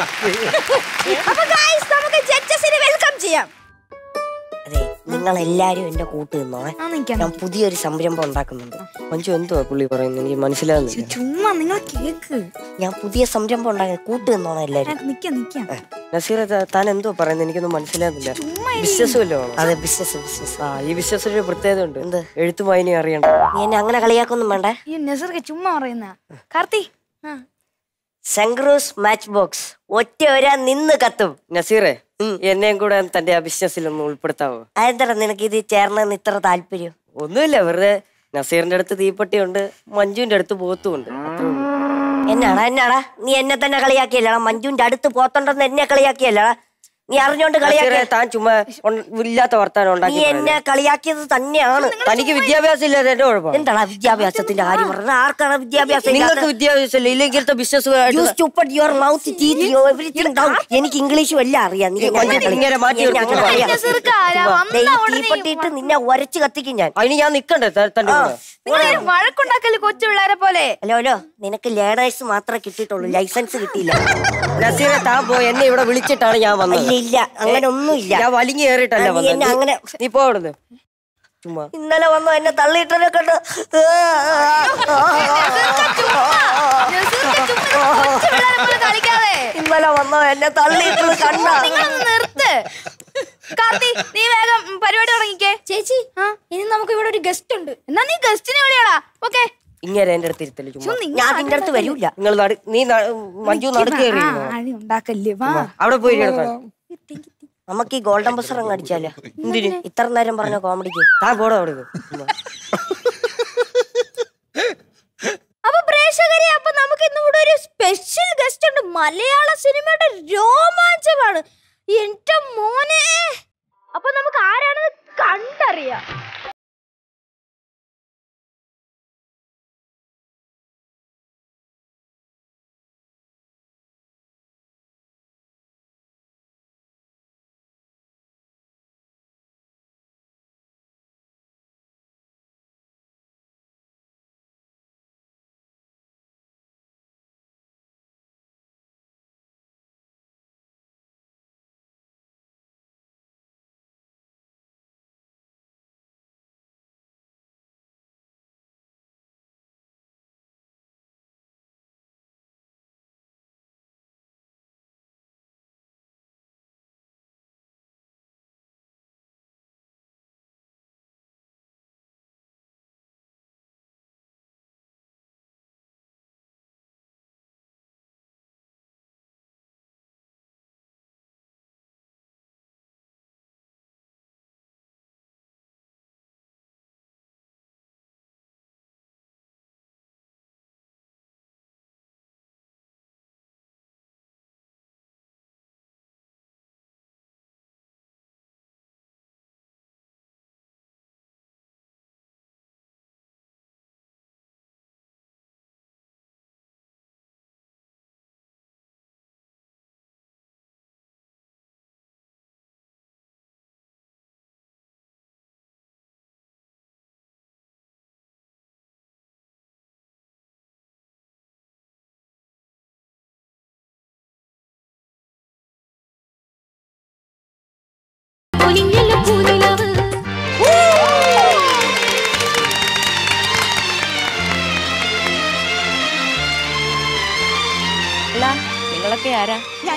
അപ്പൊ guys, നമുക്ക് ജഡ്ജസിനെ welcome ചെയ്യാം അതെ നിങ്ങൾ എല്ലാരും എന്റെ കൂട്ട് നിന്നോളെ ആ നിക്കാം ഞാൻ പുതിയൊരു സംരംഭം ഉണ്ടാക്കുന്നുണ്ട് മഞ്ജു എന്തുവാ പുള്ളി പറയുന്നത് എനിക്ക് മനസ്സിലാകുന്നില്ല ചുമ്മാ നിങ്ങൾ കേക്ക് ഞാൻ പുതിയ സംരംഭം ഉണ്ടാക്കുന്നത് കൂട്ട് നിന്നോളെ എല്ലാരും നിക്കാം നിക്കാം നസീറ താ- താൻ എന്തുവാ പറയുന്നത് എനിക്കൊന്നും മനസ്സിലാകുന്നില്ല ചുമ്മാ ഇരി. ബിസിനസ് വല്ലോ അതെ ബിസിനസ് ബിസിനസ് ആ ഈ ബിസിനസ്സിന് ഒരു പ്രത്യേകത ഉണ്ട് എന്ത് എഴുത്തും വായനയും അറിയണ്ട നീ എന്നെ അങ്ങനെ കളിയാക്കൊന്നും വേണ്ടേ ഈ നസർക്ക് ചുമ്മാ പറയുന്ന കാർത്തി ആ സെങ്ക്രൂസ് മാച്ച് ബോക്സ് ഒറ്റ ഒരാ നിന്ന് കത്തും നസീറെ എന്നെയും കൂടെ തന്റെ ആ ബിസിനസ്സിൽ ഒന്ന് ഉൾപ്പെടുത്താവോ അതെന്താ നിനക്ക് ഇത് ചേർന്നെന്ന് ഇത്ര താല്പര്യം ഒന്നുമില്ല വെറുതെ നസീറിന്റെ അടുത്ത് തീപ്പെട്ടിയുണ്ട് മഞ്ജുവിന്റെ അടുത്ത് പോത്തുമുണ്ട് അത്രേ ഉള്ളൂ. എന്നാടാ എന്നാടാ നീ എന്നെ തന്നെ കളിയാക്കിയല്ലടാ മഞ്ജുവിന്റെ അടുത്ത് പോത്തുണ്ടെന്ന് എന്നെ കളിയാക്കിയല്ലടാ നീ അറിഞ്ഞോണ്ട് കളിയാക്കിയ നസീറെ താൻ ചുമ്മാ ഉൺ- ഇല്ലാത്ത വർത്താനം നീ ഉണ്ടാക്കി എന്നെ കളിയാക്കിയത് തന്നെയാണ് തനിക്ക് വിദ്യാഭ്യാസം ഇല്ലാതെ എന്റെ കുഴപ്പം എന്താടാ വിദ്യാഭ്യാസത്തിന്റെ കാര്യം പറഞ്ഞത് ആർക്കാണ് വിദ്യാഭ്യാസം നിങ്ങൾക്ക് വിദ്യാഭ്യാസം ഇല്ല ഇല്ലെങ്കിലത്തെ business You stupid, your mouth, teeth, you everything down. എനിക്ക് ഇംഗ്ലീഷും എല്ലാം അറിയാം നീ എന്നെ അങ്ങനെ ഇങ്ങനെ മാറ്റി നീ എന്നെ അങ്ങനെ നിർത്തി കളിയാ. നസീർക്ക് ആരാ? വന്ന ദേ, ഈ ഉടനെ തീപ്പെട്ടിയിട്ട് നിന്നെ ഉരച്ച് കത്തിക്കും ഞാൻ അതിന് ഞാൻ നിക്കണ്ടേ ത- തന്റെ കൂടെ നിങ്ങൾ വഴക്കുണ്ടാക്കല് കൊച്ചു പിള്ളേരെ പോലെ ഹലോ ഹലോ നിനക്ക് ലേണേഴ്സ് മാത്രമേ കിട്ടിയിട്ടുള്ളൂ ലൈസൻസ് കിട്ടിയില്ല നസീറെ താൻ പോയി എന്നെ ഇവിടെ വിളിച്ചിട്ടാണ് ഞാൻ വന്നത് ഇല്ല ഇല്ല അങ്ങനെ ഒന്നുമില്ല ഞാൻ വലിഞ്ഞു കയറിയിട്ടല്ല ആ, നീ എന്നെ വന്നത് അങ്ങനെ നീ പോ അവിടുന്ന് ചുമ്മാ ഇന്നലെ വന്നു എന്നെ തള്ളിയിട്ടനെ കണ്ട് നസീർക്ക് ചുമ്മാ കൊച്ചു പിള്ളേരെ പോലെ കളിക്കാതെ ഇന്നലെ വന്നോ എന്നെ തള്ളിയിട്ടത് കണ്ട നിങ്ങളൊന്ന് നിർത്ത് കാർത്തി നീ വേഗം ഉം, പരിപാടി തുടങ്ങിക്കേ ചേച്ചി ഇനി നമുക്ക് ഇവിടെ ഒരു ഗസ്റ്റ് ഉണ്ട് എന്നാ നീ ഗസ്റ്റിനെ വിളിയാടാ ഓക്കെ ഇങ്ങനെ എന്റെ അടുത്ത് ഇരുത്തല് ചുമ്മാ ഞാൻ നിന്റെ അടുത്ത് വരൂല നിങ്ങൾ നടു നീ ന- മഞ്ജു നടുക്കേറി അടി ഉണ്ടാക്കല്ലേ വാ അവിടെ പോയി കിടക്കാൻ നമുക്ക് ഈ ഗോൾഡൻ ബസർ അങ്ങ് അടിച്ചാലോ എന്തിന് ഇത്ര നേരം പറഞ്ഞ കോമഡിക്ക് താൻ പോടോ അവിടെ ചുമ്മാ. അപ്പൊ പ്രേക്ഷകരെ അപ്പൊ നമുക്ക് ഇന്ന് ഇവിടെ ഒരു സ്പെഷ്യൽ ഗസ്റ്റ് ഉണ്ട് മലയാള സിനിമയുടെ രോമാഞ്ചമാണ് എന്റെ മോനെ അപ്പൊ നമുക്ക് ആരാണെന്ന് കണ്ടറിയാം അല്ല നിങ്ങളൊക്കെ ആരാ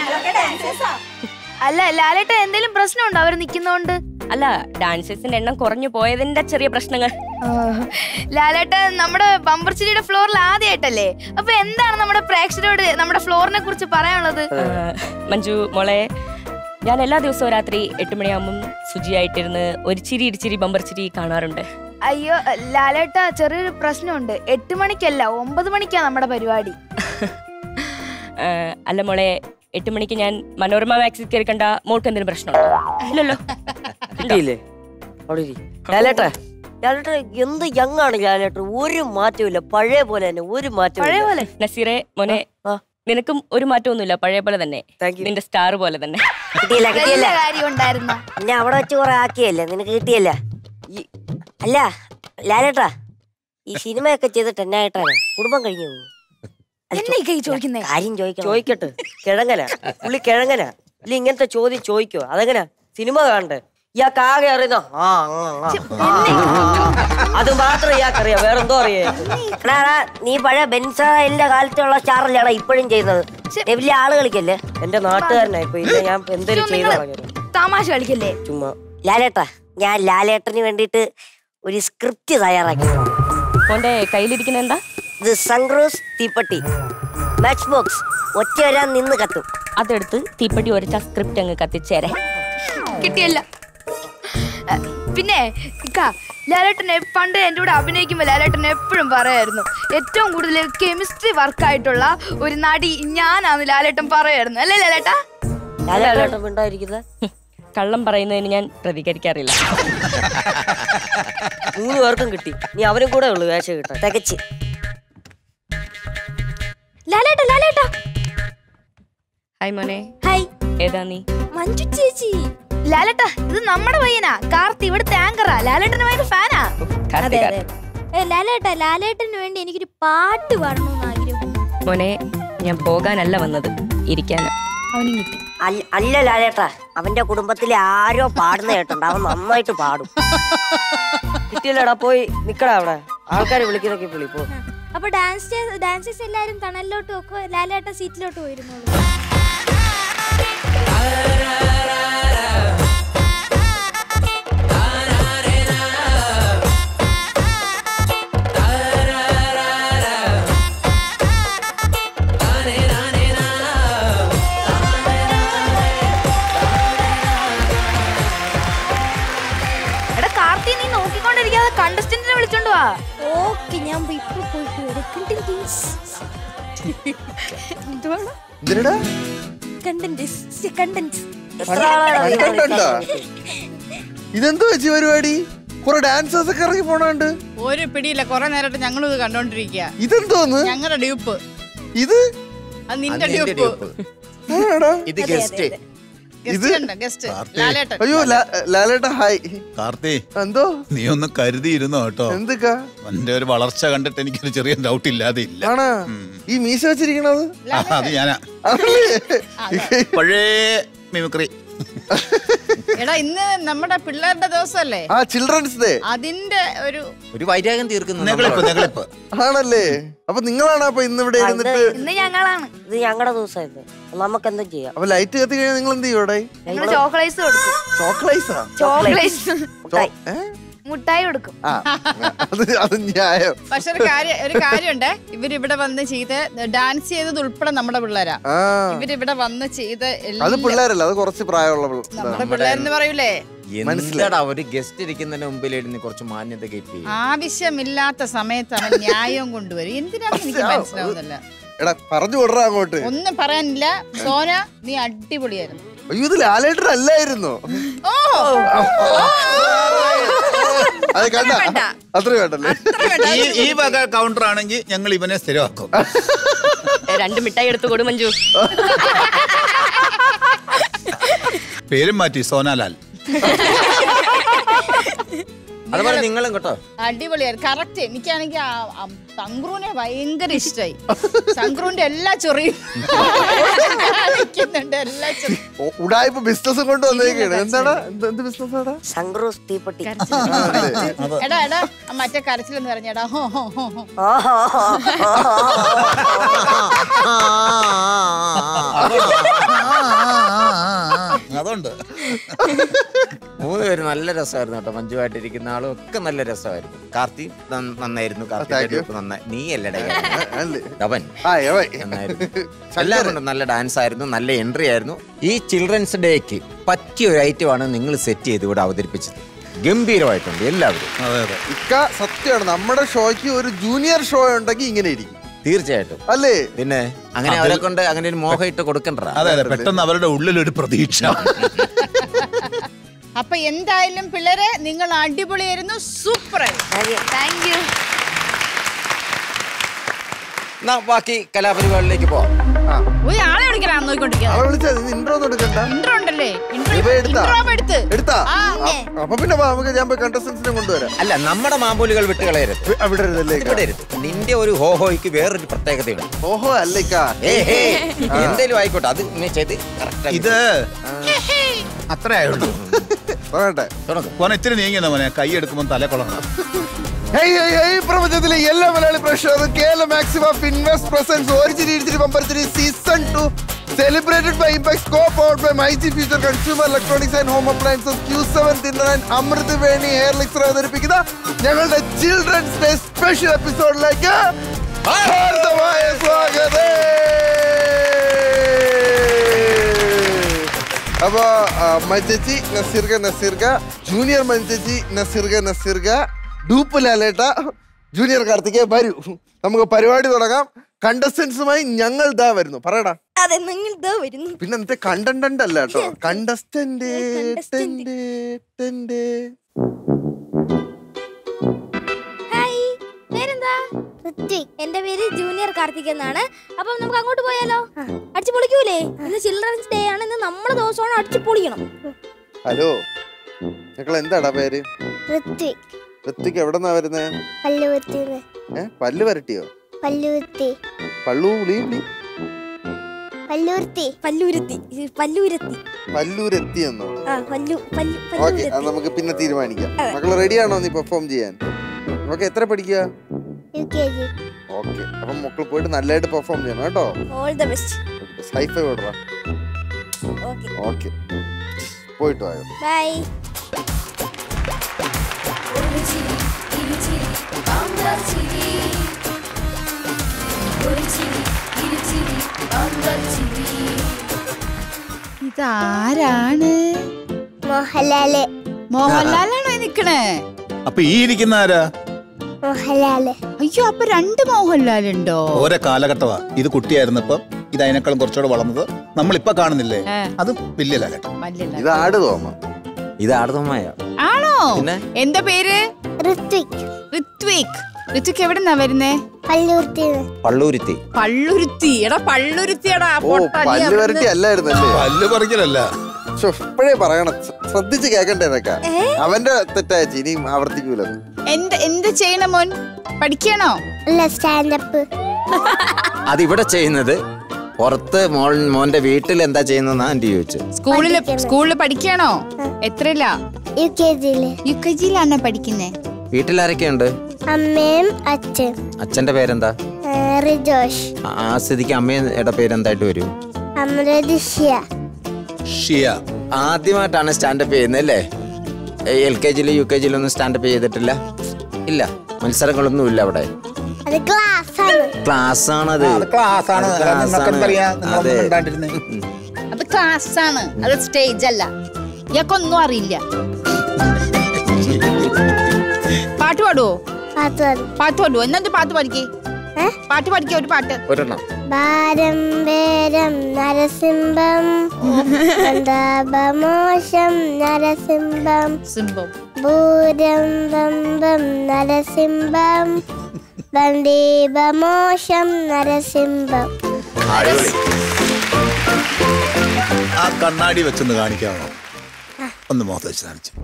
അല്ല ലാലേട്ട എന്തെങ്കിലും പ്രശ്നമുണ്ടോ അവർ നിക്കുന്നോണ്ട് അല്ല ഡാൻസേഴ്സിന്റെ എണ്ണം കുറഞ്ഞു പോയതിന്റെ ചെറിയ പ്രശ്നങ്ങൾ ലാലേട്ട നമ്മുടെ ബമ്പർച്ചിരിയുടെ ഫ്ലോറിൽ ആദ്യമായിട്ടല്ലേ അപ്പൊ എന്താണ് നമ്മുടെ പ്രേക്ഷകരോട് നമ്മുടെ ഫ്ലോറിനെ കുറിച്ച് പറയാനുള്ളത് ആ, മഞ്ജു മോളെ ഞാൻ എല്ലാ ദിവസവും രാത്രി എട്ട് മണിയാകുമ്പം ശുചിയായിട്ടിരുന്ന് ഒരു ചിരി ഇടിച്ചിരി ബമ്പർ ചിരി കാണാറുണ്ട് അയ്യോ ലാലേട്ട ചെറിയൊരു പ്രശ്നമുണ്ട് എട്ട് മണിക്കല്ല ഒമ്പത് മണിക്കാ നമ്മുടെ പരിപാടി ആ, അല്ല മോളെ എട്ട് മണിക്ക് ഞാൻ മനോരമ മാക്സിൽ കയറി കണ്ട മോൾക്ക് എന്തെങ്കിലും പ്രശ്നമുണ്ടോ ഇല്ലല്ലോ കിട്ടിയില്ലേ അവിടെ ഇരി. ലാലേട്ടാ ലാലേട്ടൻ എന്ത് യങ്ങാണ് ലാലേട്ടൻ ഒരു മാറ്റവും പഴയ പോലെ തന്നെ ഒരു മാറ്റവും പഴയ പോലെ നസീറെ മോനെ ആ. നിനക്കും ഒരു മാറ്റമൊന്നുമില്ല പഴയ പോലെ തന്നെ Thank you. നിന്റെ സ്റ്റാർ പോലെ തന്നെ കിട്ടിയില്ല കിട്ടിയില്ല നല്ല കാര്യം ഉണ്ടായിരുന്ന എന്നെ അവിടെ വെച്ച് കുറെ ആക്കിയല്ലേ നിനക്ക് കിട്ടിയല്ല ഈ അല്ല ലാലേട്ടാ ഈ സിനിമയൊക്കെ ചെയ്തിട്ട് എന്നായിട്ടാണ് കുടുംബം കഴിഞ്ഞു പോകും എന്നെ ഈ കൈ ചോദിക്കുന്നേ കാര്യം ചോദിക്കണം ചോദിക്കട്ടെ കിഴങ്ങനാ പുള്ളി കിഴങ്ങനാ ഇല്ല ഇങ്ങനത്തെ ചോദ്യം ചോദിക്കോ അതെങ്ങനാ സിനിമ കാണണ്ടേ ഇയാൾക്ക് ആകെ അറിയുന്ന ആ ആ, ആ, ആ. അത് മാത്രം ഇയാൾക്കറിയാം വേറെന്തോ അറിയേ എടാ, എടാ, നീ പഴയ ബെൻസായിന്റെ കാലത്തുള്ള സ്റ്റാറല്ലേടാ ഇപ്പോഴും ചെയ്യുന്നത് നീ വലിയ ആള് കളിക്കല്ലേ എന്റെ നാട്ടുകാരനാ ഇപ്പൊ ഇല്ല ഞാൻ എന്തേലും ചെയ്തു കളഞ്ഞു തമാശ കളിക്കല്ലേ ചുമ്മാ ലാലേട്ടാ ഞാൻ ലാലേട്ടന് വേണ്ടിയിട്ട് ഒരു സ്ക്രിപ്റ്റ് തയ്യാറാക്കി മോന്റെ കയ്യിലിരിക്കുന്ന എന്താ ഇത് സൺക്രൂസ് തീപ്പട്ടി മാച്ച് ബോക്സ് ഒറ്റ വരാൻ നിന്ന് കത്തും അതെടുത്ത് തീപ്പെട്ടി ഒരച്ച സ്ക്രിപ്റ്റ് അങ്ങ് കത്തിച്ചേരെ കിട്ടിയല്ല എ, പിന്നെ ഇക്ക ലാലേട്ടൻ എ- പണ്ട് എൻ്റെ കൂടെ അഭിനയിക്കുമ്പോൾ ലാലേട്ടൻ എപ്പോഴും പറയായിരുന്നു ഏറ്റവും കൂടുതൽ കെമിസ്ട്രി വർക്കായിട്ടുള്ള ഒരു നടി ഞാനാന്ന് ലാലേട്ടൻ പറയായിരുന്നു അല്ലേ ലാലേട്ടാ ലാലേട്ടൻ മിണ്ടായിരിക്കുന്നത് ഹും, കള്ളം പറയുന്നതിന് ഞാൻ പ്രതികരിക്കാറില്ല മൂന്ന് പേർക്കും കിട്ടി നീ അവനും കൂടെ ഉള്ളു വേഷം കിട്ടാൻ തികച്ച് ലാലേട്ടാ ലാലേട്ടാ ഹായ് മോനെ ഹായ് ഏതാ നീ മഞ്ജു ചേച്ചി ലാലേട്ടാ ഇത് നമ്മുടെ പയ്യനാ കാർത്തി ഇവിടുത്തെ ആങ്കറാ ലാലേട്ടന് ഭയങ്കര ഫാനാ കാർത്തിക ലാലേട്ടാ ലാലേട്ടന് വേണ്ടി എനിക്കൊരു പാട്ട് പാടണമെന്ന് ആഗ്രഹം മോനെ ഞാൻ പോകാനല്ല വന്നത് ഇരിക്കാനാ അവനും കിട്ടി അല്ല- അല്ല ലാലേട്ടാ അവന്റെ കുടുംബത്തിലെ ആരോ പാടുന്ന കേട്ടുണ്ട് അവൻ നന്നായിട്ട് പാടും കിട്ടിയില്ലടാ പോയി നിക്കടാ അവിടെ ആൾക്കാർ വിളിക്കുന്നൊക്കെ വിളി പോ അപ്പൊ ഡാൻസ് ഡാൻസേഴ്സ് എല്ലാരും തണലിലോട്ട് വെക്കോ ലാലേട്ട സീറ്റിലോട്ട് പോയിരുന്നോളൂ എടാ കാർത്തി നീ നോക്കിക്കൊണ്ടിരിക്കാതെ കണ്ടസ്റ്റന്റിനെ വിളിച്ചോണ്ട് വാ ഓക്കെ ഞാൻ ഇപ്പൊ പോയിട്ട് വരാം എന്തിനടാ കണ്ടന്റ് കണ്ടന്റ് എത്ര ആളാണ് നീ കണ്ടോ ഇതെന്തോ വെച്ച് പരിപാടി കുറെ ഡാൻസേഴ്സ് ഒക്കെ ഇറങ്ങി പോണുണ്ട് ഒരു പിടിയില്ല കുറെ നേരമായിട്ട് ഞങ്ങളും ഇത് കണ്ടോണ്ടിരിക്കുക ഇതെന്തോന്ന് ഞങ്ങളുടെ ഡ്യൂപ്പ് ഇത് അത് നിന്റെ ഡ്യൂപ്പ് ആടാ ഇത് ഗസ്റ്റ് ഗസ്റ്റ് ഉണ്ട് ഗസ്റ്റ് ലാലേട്ടൻ അയ്യോ ലാ- ലാലേട്ടാ ഹായ് കാർത്തി എന്തോ നീ ഒന്ന് കരുതിയിരുന്നോ കേട്ടോ എന്തൊക്കാ എന്റെ ഒരു വളർച്ച കണ്ടിട്ട് എനിക്കൊരു ചെറിയ ഡൗട്ട് ഇല്ലാതെ ഇല്ല ആണാ ഈ മീശ വെച്ചിരിക്കണത് ആ, അത് ഞാനാ ആണല്ലേ? പഴയ മിമിക്രി എടാ ഇന്ന് നമ്മുടെ പിള്ളേരുടെ ദിവസമല്ലേ ആ ചിൽഡ്രൻസ് ഡേ അതിന്റെ ഒരു ഒരു വൈരാഗ്യം തീർക്കുന്നു നെകളിപ്പ് നെകളിപ്പ് ആണല്ലേ അപ്പൊ നിങ്ങളാണ് അപ്പൊ ഇന്ന് ഇവിടെ ഇരുന്നിട്ട് ഇന്ന് ഞങ്ങളാണ് ഇത് ഞങ്ങളുടെ ദിവസമായിരുന്നു നമുക്ക് എന്തും ചെയ്യാം അപ്പൊ ലൈറ്റ് കത്തി കഴിഞ്ഞാൽ നിങ്ങൾ എന്ത് ചെയ്യും ഇവിടെ ഞങ്ങൾ ചോക്ലേറ്റ്സ് കൊടുക്കും ചോക്ലേറ്റ്സാ ചോക്ലേറ്റ്സ് ഏ മുട്ടായി കൊടുക്കും ആ അത് അത് ന്യായം പക്ഷെ ഒരു കാര്യം ഒരു കാര്യമുണ്ട് ഇവരിവിടെ വന്ന് ചെയ്ത് ഡാൻസ് ചെയ്തത് ഉൾപ്പെടെ നമ്മുടെ പിള്ളേരാ ആ ഇവരിവിടെ വന്ന് ചെയ്ത് അത് എല്ലാം പിള്ളേരല്ല അത് കുറച്ച് പ്രായമുള്ള പിള്ള- നമ്മുടെ പിള്ളേരെന്ന് പറയൂലേ മനസ്സിലായി. എന്താടാ ഒരു ഗസ്റ്റ് ഇരിക്കുന്നതിന് മുമ്പിൽ ഇരുന്ന് കുറച്ച് മാന്യത കീപ്പ് ചെയ്യും ആവശ്യമില്ലാത്ത സമയത്ത് അവൻ ന്യായവും കൊണ്ടുവരും എന്തിനാണെന്ന് എനിക്ക് മനസ്സിലാവുന്നില്ല എടാ പറഞ്ഞു വിടറാ അങ്ങോട്ട് ഒന്നും പറയാനില്ല സോന നീ അടിപൊളിയായിരുന്നു അയ്യോ ഇത് ലാലേട്ടൻ അല്ലായിരുന്നോ ഓ അത് കണ്ട വേണ്ട. അത്ര വേണ്ടല്ലേ ഈ ഈ വക കൗണ്ടർ ആണെങ്കിൽ ഞങ്ങൾ ഇവനെ സ്ഥിരമാക്കും ഏ, രണ്ട് മിഠായി എടുത്തു കൊടു മഞ്ജു പേരും മാറ്റി സോനാലാൽ അതുപോലെ നിങ്ങളും കേട്ടോ അടിപൊളിയായിരുന്നു കറക്റ്റ് എനിക്കാണെങ്കിൽ തങ്ക്രൂനെ ഭയങ്കര ഇഷ്ടമായി തങ്ക്രൂന്റെ എല്ലാ ചൊറിയും കാണിക്കുന്നുണ്ട് എല്ലാ ചൊറി ഉ- ഉടായിപ്പ് ബിസിനസ് കൊണ്ട് വന്നേക്കാണ് എന്താടാ എന്ത് എന്ത് ബിസിനസ് ആടാ സൺക്രൂസ് തീപ്പെട്ടി എടാ എടാ ആ മറ്റേ കരച്ചിലെന്ന് പറഞ്ഞേടാ ഹോ ഹോ ഹോ ഹോ. ഓഹോ അതുണ്ട് മൂന്ന് പേര് നല്ല രസമായിരുന്നു കേട്ടോ മഞ്ജുവായിട്ടിരിക്കുന്ന ആളും ഒക്കെ നല്ല രസമായിരുന്നു കാർത്തി നന്ന- നന്നായിരുന്നു Thank കാർത്തി you. നന്നായി നീ അല്ലടേ അല്ലേ അവൻ ആ ഏവൈ നന്നായിരുന്നു എല്ലാം കൊണ്ടും നല്ല ഡാൻസ് ആയിരുന്നു നല്ല എൻട്രി ആയിരുന്നു ഈ ചിൽഡ്രൻസ് ഡേക്ക് പറ്റിയ ഒരു ഐറ്റമാണ് നിങ്ങൾ സെറ്റ് ചെയ്ത് ഇവിടെ അവതരിപ്പിച്ചത് ഗംഭീരമായിട്ടുണ്ട് എല്ലാവരും അതെ അതെ ഇക്ക സത്യമാണ് നമ്മുടെ ഷോയ്ക്ക് ഒരു ജൂനിയർ ഷോ ഉണ്ടെങ്കിൽ ഇങ്ങനെ ഇരിക്കും തീർച്ചയായിട്ടും അല്ലേ പിന്നെ അങ്ങനെ അവരെ കൊണ്ട് അങ്ങനെ ഒരു മോഹം ഇട്ട് കൊടുക്കണ്ട അതെ അതെ പെട്ടെന്ന് അവരുടെ ഉള്ളിലൊരു പ്രതീക്ഷ അപ്പൊ എന്തായാലും പിള്ളേരെ നിങ്ങൾ അടിപൊളിയായിരുന്നു സൂപ്പർ താങ്ക് യു എന്നാ ബാക്കി കലാപരിപാടിയിലേക്ക് പോവാം ആ ഒരു ആളെ വിളിക്കണം നോക്കിക്കൊണ്ടിരിക്കുന്നത് അവളെ വിളിച്ചാ ഇൻട്രോ ഒന്നും എടുക്കണ്ട ഇൻട്രോ ഉണ്ടല്ലേ ഇവ എടുത്താ? ഇൻട്രോ എടുത്ത് എടുത്താ വേണ്ട ആ. അപ്പൊ പിന്നെ വാ, നമുക്ക് ഞാൻ പോയി കണ്ടസ്റ്റൻസിനെ കൊണ്ടുവരാം അല്ല നമ്മുടെ മാമ്പൂലുകൾ വിട്ട് കളയരുത് അവിടെ ഇരുന്നല്ലേ ഇക്ക? വിടരുത് നിന്റെ ഒരു ഹോഹോയ്ക്ക് വേറൊരു പ്രത്യേകതയുണ്ട് ഓഹോ അല്ല ഇക്ക. ഏ ഹേ എന്തേലും ആയിക്കോട്ടെ അത് ഇങ്ങനെ ചെയ്ത് correct ഇത് അത്രേ ആയുള്ളൂ പറയട്ടെ തുടങ്ങും പോനെ ഇത്തിരി നീങ്ങിയെന്ന മോനെ കൈ എടുക്കുമ്പോൾ തല കൊള്ളണം ഹേയ് ഹേയ് ഹേയ് പ്രപഞ്ചത്തിലെ എല്ലാ മലയാളി പ്രേക്ഷകർക്കും Kerala maximum of invest presents ഒരു ചിരി ഇടിച്ചിരി പമ്പരത്തിരി season two celebrated by impact co powered by myG future consumer electronics and home appliances Q seven thinner and Amruthaveni hair ലിക്സർ അവതരിപ്പിക്കുന്ന ഞങ്ങളുടെ ചിൽഡ്രൻസ് ഡേ സ്പെഷ്യൽ എപ്പിസോഡിലേക്ക് ഹാർദമായ സ്വാഗതം അപ്പൊ ആ, മഞ്ചേച്ചി നസീർഗ നസീർഗ ജൂനിയർ മഞ്ചേച്ചി നസീർഗ നസീർഗ ഡൂപ്പ് ലാലേട്ട ജൂനിയർ കാർത്തികേ വരൂ നമുക്ക് പരിപാടി തുടങ്ങാം കണ്ടസ്റ്റൻസുമായി ഞങ്ങൾ ദാ വരുന്നു പറയടാ അതെ നിങ്ങൾ ഇതാ വരുന്നു പിന്നെ എന്നിട്ട് കണ്ടന്റ് അല്ല കേട്ടോ കണ്ടസ്റ്റന്റ് Contestant. ഹായ് പേരെന്താ എന്റെ പേര് ജൂനിയർ കാർത്തിക് എന്നാണ് അപ്പം നമുക്ക് അങ്ങോട്ട് പോയാലോ അടിച്ചു പൊളിക്കൂലേ ഇന്ന് ചിൽഡ്രൻസ് ഡേ ആണ് ഇന്ന് നമ്മുടെ ദിവസമാണ് അടിച്ചു പൊളിക്കണം ഹലോ ഞങ്ങൾ എന്താടാ പേര് ഋത്വിക് ഋത്തിക്ക് എവിടെന്നാ വരുന്നേ പല്ലുകുത്തിന്ന് ഏ പല്ല് വരട്ടിയോ പല്ലുകുത്തി പള്ളു വിളി വിളി പല്ലുകുത്തി പല്ലൂരത്തി ഇത് പല്ലൂരത്തി പല്ലൂരെത്തി എന്നോ ആ പല്ലു പല്ലു ഓക്കെ അത് പല്ലൂരത്തി നമുക്ക് പിന്നെ തീരുമാനിക്കാം അതെ. മക്കള് റെഡിയാണോ നീ പെർഫോം ചെയ്യാൻ ഓക്കെ എത്ര പഠിക്കുക യു കെ ജി ഓക്കെ അപ്പം മക്കൾ പോയിട്ട് നല്ലതായിട്ട് പെർഫോം ചെയ്യണം കേട്ടോ ഓൾ ദ ബെസ്റ്റ് ഹൈഫൈ വിടറാ ഓക്കെ ഓക്കെ പോയിട്ട് വായോ ബൈ ഇതാരാണ് മോഹൻലാല് മോഹൻലാലാണോ ഈ നിക്കണേ അപ്പൊ ഈ ഇരിക്കുന്ന ആരാ മോഹൻലാല് അയ്യോ അപ്പൊ രണ്ട് മോഹൻലാൽ ഉണ്ടോ ഓരോ കാലഘട്ടമാ ഇത് കുട്ടിയായിരുന്നപ്പം ഇത് അതിനേക്കാളും കുറച്ചുകൂടെ വളർന്നത് നമ്മളിപ്പൊ കാണുന്നില്ലേ ഏ. അത് വലിയ കാലഘട്ടം മല്ലല്ല. ഇത് ആട് തോമ ഇത് ആർദ്രമായ ആണോ പിന്നെ? എന്താ പേര് ഋത്വിക് ഋത്വിക് ഋത്വിക് എവിടെന്നാ വരുന്നേ പല്ലുകുത്തിന്ന് പള്ളൂരുത്തി പള്ളുരുത്തി എടാ പള്ളുരുത്തിയടാ ഓ പൊട്ടാ, നീ പല്ല് അവിടുന്ന് വരട്ടി അല്ലായിരുന്നല്ലേ പല്ല് പറിക്കലല്ല ശ്ശോ, ഇപ്പഴേ പറയണം ശ്ര- ശ്രദ്ധിച്ച് കേക്കണ്ടേ ഇതൊക്കെ അവന്റെ തെറ്റാച്ചി ഇനി ആവർത്തിക്കൂലത് എന്ത് എന്ത് ചെയ്യണ മോൻ പഠിക്കണോ അല്ല സ്റ്റാൻഡപ്പ് അതിവിടെ ചെയ്യുന്നത് പുറത്ത് മോൾ മോന്റെ വീട്ടിൽ എന്താ ചെയ്യുന്നതെന്നാ എന്റെ ചോദിച്ചു സ്കൂളില് പഠിക്കണം. സ്കൂളില് പഠിക്കണോ എത്രയില്ല യു കെ ജിയില് യു കെ ജിയിലാണോ പഠിക്കുന്നേ വീട്ടിൽ ആരൊക്കെയുണ്ട് അമ്മയും അച്ഛൻ അച്ഛന്റെ പേരെന്താ ആ, റിജോഷ് ആ- ആ സ്ഥിതിക്ക് അമ്മയുടെ പേരെന്തായിട്ട് വരും അമൃതിഷ്യ ഷിയ ആദ്യമായിട്ടാണ് സ്റ്റാൻഡപ്പ് ചെയ്യുന്നത് അല്ലേ എൽ കെ ജിയിലും യു കെ ജിയിലും ഒന്നും സ്റ്റാൻഡപ്പ് ചെയ്തിട്ടില്ല ഇല്ല മത്സരങ്ങളൊന്നും ഇല്ല അവിടെ അത് ക്ലാസ് ആണ് ക്ലാസ് ആണത് ക്ലാസ് ആണ് അത് class നിങ്ങൾക്കെന്തറിയാ ആണ്. നിങ്ങളൊന്നും അതെ. മിണ്ടാണ്ടിരുന്നേ. അത് ക്ലാസ് ആണ് അത് സ്റ്റേജ് അല്ല ഇയാൾക്കൊന്നും അറിയില്ല പാട്ട് പാടുവോ പാത്ത് പാടും പാട്ട് പാടുവോ എന്നിട്ട് പാട്ട് പഠിക്കേ ഏ? പാട്ട് പഠിക്കേ ഒരു പാട്ട് ഒരെണ്ണം ഭാരം വേരം നരസിംഹം സന്താപമോശം നരസിംഹം സിംബം ഭൂരം ബംബം നരസിംഹം ബന്ദീപമോശം നരസിംഹം അടിപൊളി ആ കണ്ണാടി വെച്ചൊന്ന് കാണിക്കാമോ ഒന്ന് മുഖത്ത് വെച്ച് കാണിച്ചു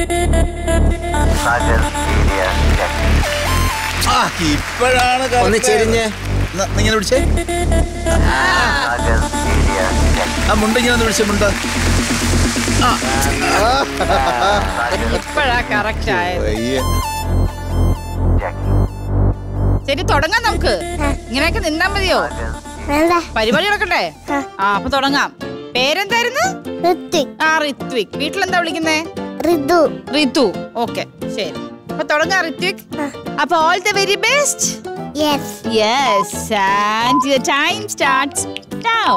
ആ ഇപ്പോഴാണ് correct. ഒന്ന് ചെരിഞ്ഞ് ന- നീ ഇങ്ങനെ പിടിച്ചേ ആ മുണ്ട് ഇങ്ങനെ ഒന്ന് പിടിച്ചേ മുണ്ട് ഇപ്പഴാ കറക്റ്റ് ആയത് വയ്യ. ശരി തുടങ്ങാം നമുക്ക് ഇങ്ങനെയൊക്കെ നിന്നാ മതിയോ വേണ്ട പരിപാടി നടക്കട്ടെ ആ അപ്പൊ തുടങ്ങാം പേരെന്തായിരുന്നു ഋത്വിക് ആ ഋത്വിക് വീട്ടിലെന്താ വിളിക്കുന്നേ ഋതു റിതു ഓക്കെ ശരി അപ്പൊ തുടങ്ങാം ഋത്വിക് അപ്പൊ all the very best yes yes and your time starts now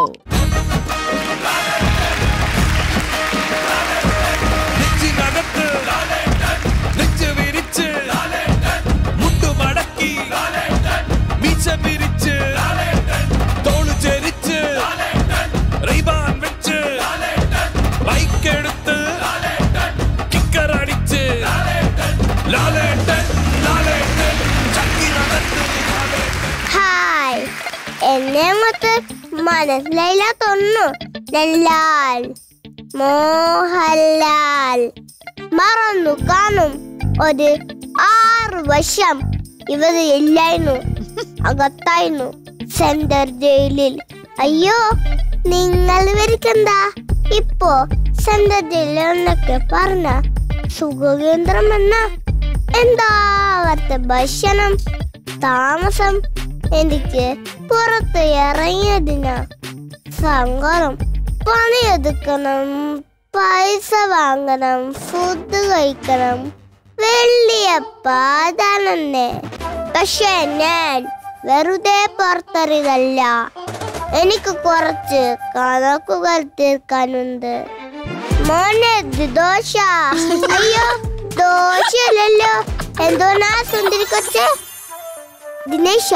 നെഞ്ചിനകത്ത് നെഞ്ച് വിരിച്ച് മുട്ടു മടക്കി മീശ പിരിച്ച് തോളു ചെരിച്ച് റീബാൻ വെച്ച് ബൈക്കെടുത്ത് കിക്കറടിച്ച് ലാലേട്ടൻ ലാലേട്ടൻ ചക്കിനകത്ത് ഹായ് എന്നെ അങ്ങോട്ട് മനസ്സിലായില്ല തോന്നുന്നു ഞാൻ ലാൽ മോഹൻലാൽ മറന്നു കാണും ഒരു ആറ് വർഷം ഇവർ ഇല്ലായിരുന്നു അകത്തായിരുന്നു സെൻട്രൽ ജയിലിൽ അയ്യോ നിങ്ങൾ ഇവർക്കെന്താ ഇപ്പോ സെൻട്രൽ ജയിലിൽ എന്നൊക്കെ പറഞ്ഞ സുഖകേന്ദ്രം എന്ന എന്താ അവിടുത്തെ ഭക്ഷണം താമസം എനിക്ക് പുറത്ത് ഇറങ്ങിയതിനാ സങ്കടം പണിയെടുക്കണം പൈസ വാങ്ങണം ഫുഡ് കഴിക്കണം വെള്ളിയപ്പ അതാണെന്നെ പക്ഷെ ഞാൻ വെറുതെ പുറത്തറിയതല്ല എനിക്ക് കുറച്ച് കണക്കുകൾ തീർക്കാനുണ്ട് മോനെ ഇത് ദോശ അയ്യോ ദോശയല്ലല്ലോ എന്തോന്നാ സുന്ദരി കൊച്ചേ ദിനേശ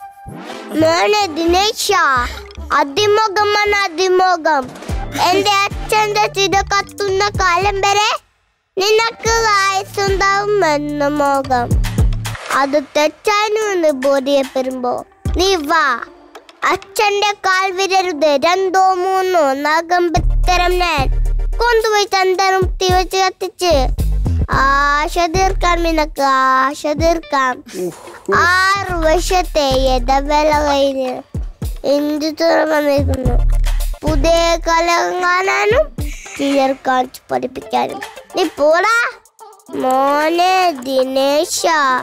മോനെ ദിനേശ അതിമുഖമാണ് അതിമുഖം എന്റെ അച്ഛന്റെ ചിത കത്തുന്ന കാലം വരെ നിനക്ക് ആയുസുണ്ടാവും എന്ന മോഹം അത് തെറ്റാനുവെന്ന് ബോധ്യപ്പെടുമ്പോ നീ വാ അച്ഛന്റെ കാൽ വിരരുത് രണ്ടോ മൂന്നോ നഖം ബത്തരം ഞാൻ കൊണ്ടുപോയി ചന്ദനം തീവച്ച് കത്തിച്ച് ആശ തീർക്കാം നിനക്ക് ആശ തീർക്കാം ആറ് വർഷത്തെ യഥവേല കഴിഞ്ഞ് എന്തു തുറന്നിരിക്കുന്നു പുതിയ കലകം കാണാനും ചിലർ കാണിച്ച് പഠിപ്പിക്കാനും നീ പോടാ മോനെ ദിനേശ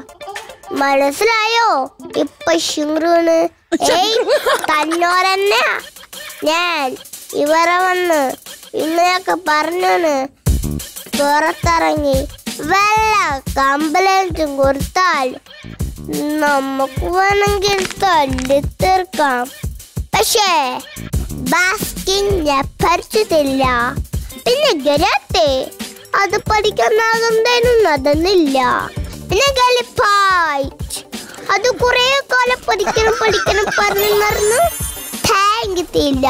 മനസ്സിലായോ ഇപ്പൊ ശുങ്ക്രൂണ് ഏയ് തന്നോരെന്നെ ഞാൻ ഇവരെ വന്ന് ഇങ്ങനെയൊക്കെ പറഞ്ഞോന്ന് പുറത്തിറങ്ങി വല്ല കംപ്ലൈന്റും കൊടുത്താൽ നമുക്ക് വേണമെങ്കിൽ തല്ലി തീർക്കാം പക്ഷേ ബാസ്കിങ് ഞാൻ പഠിച്ചതില്ല പിന്നെ ഗരാത്തെ അത് പഠിക്കാനാകുന്നതിനും നടന്നില്ല പിന്നെ ഗലിപ്പായിട്ട് അത് കുറെ കാലം പഠിക്കണം പഠിക്കണം പറഞ്ഞു നടന്നു താങ്ക് കിട്ടിയില്ല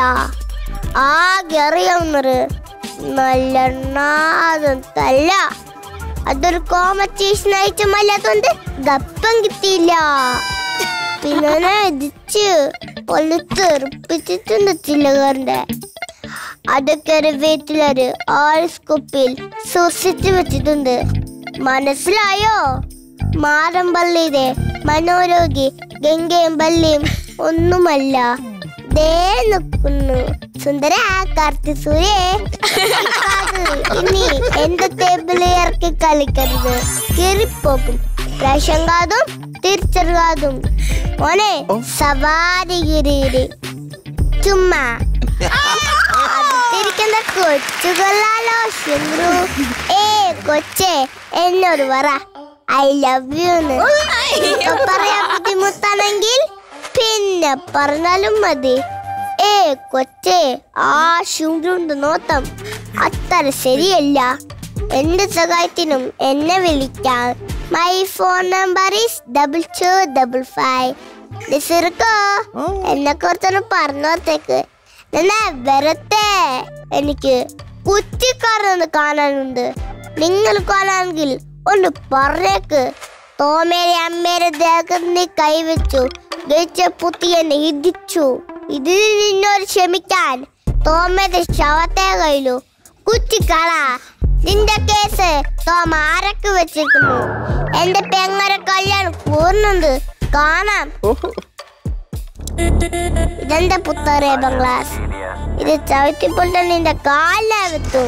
ആകെ അറിയാവുന്നത് നല്ല നാദം തല്ല അതൊരു കോമ്പറ്റീഷൻ ഐറ്റം അല്ലാത്തോണ്ട് ഗപ്പം കിട്ടിയില്ല പിന്നെ ഞാൻ ഇടിച്ച് പൊളിത്തെറിപ്പിച്ചിട്ടുണ്ട് ചില്ലകാരൻ്റെ അതൊക്കെ ഒരു വീട്ടിലൊരു ആൾസ്കുപ്പിൽ സൂക്ഷിച്ചു വെച്ചിട്ടുണ്ട് മനസ്സിലായോ മാറമ്പള്ളിയുടെ മനോരോഗി ഗംഗയും പള്ളിയും ഒന്നുമല്ല ദേ നിൽക്കുന്നു സുന്ദര കാർത്തി സൂര്യേ ഇനി എന്റെ ടേബിളിൽ ഇറക്കി കളിക്കരുത് കീറിപ്പോക്കും റേഷൻ കാർഡും തിരിച്ചറിയാതും മോനെ സവാരി ഗിരിരി ചുമ്മാ അടുത്തിരിക്കുന്ന കൊച്ചുകൊള്ളാലോ ശുങ്രു ഏ കൊച്ചേ എന്നോട് പറ ഐ ലവ് യു പറയാൻ ബുദ്ധിമുട്ടാണെങ്കിൽ പിന്നെ പറഞ്ഞാലും മതി ഏ കൊച്ചേ ആ ശുങ്രുണ്ട് നോട്ടം അത്ര ശരിയല്ല എന്ത് സഹായത്തിനും എന്നെ വിളിക്കാം my phone number is double two double five ഡിസിർക്കോ എന്നെ കുറിച്ചൊന്ന് പറഞ്ഞോർത്തേക്ക് നിന്നെ വെറുതെ എനിക്ക് കുറ്റിക്കാരൊന്ന് കാണാനുണ്ട് നിങ്ങൾ കാണാമെങ്കിൽ ഒന്ന് പറഞ്ഞേക്ക് തോമേരെ അമ്മേരെ ദേഹത്ത് നീ കൈവച്ചു ഗയിച്ച പുത്തി എന്നെ ഇടിച്ചു ഇതിന് നിന്നോട് ക്ഷമിക്കാൻ തോമയുടെ ശവത്തെ കയ്യിലു കുറ്റിക്കള നിന്റെ കേസ് തോമ ആരൊക്കെ വെച്ചിരിക്കുന്നു എന്റെ പെങ്ങര കല്യാണം പൂർണ്ണുണ്ട് കാണാം ഇതെന്റെ പുത്തറേ ബംഗ്ലാസ് ഇത് ചവിട്ടിപ്പോൾ തന്നെ നിന്റെ കാലാവത്തു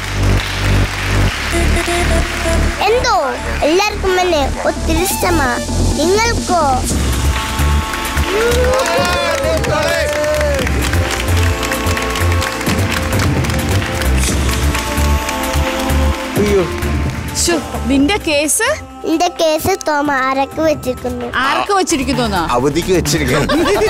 എന്തോ എല്ലാവർക്കും എന്നെ ഒത്തിരി ഇഷ്ടമാ നിങ്ങൾക്കോ ശ്ശോ, നിന്റെ കേസ് നിന്റെ കേസ് തോമ ആരൊക്കെ വെച്ചിരിക്കുന്നു ആർക്ക് വെച്ചിരിക്കുന്നു അവധിക്ക് വെച്ചിരിക്കണം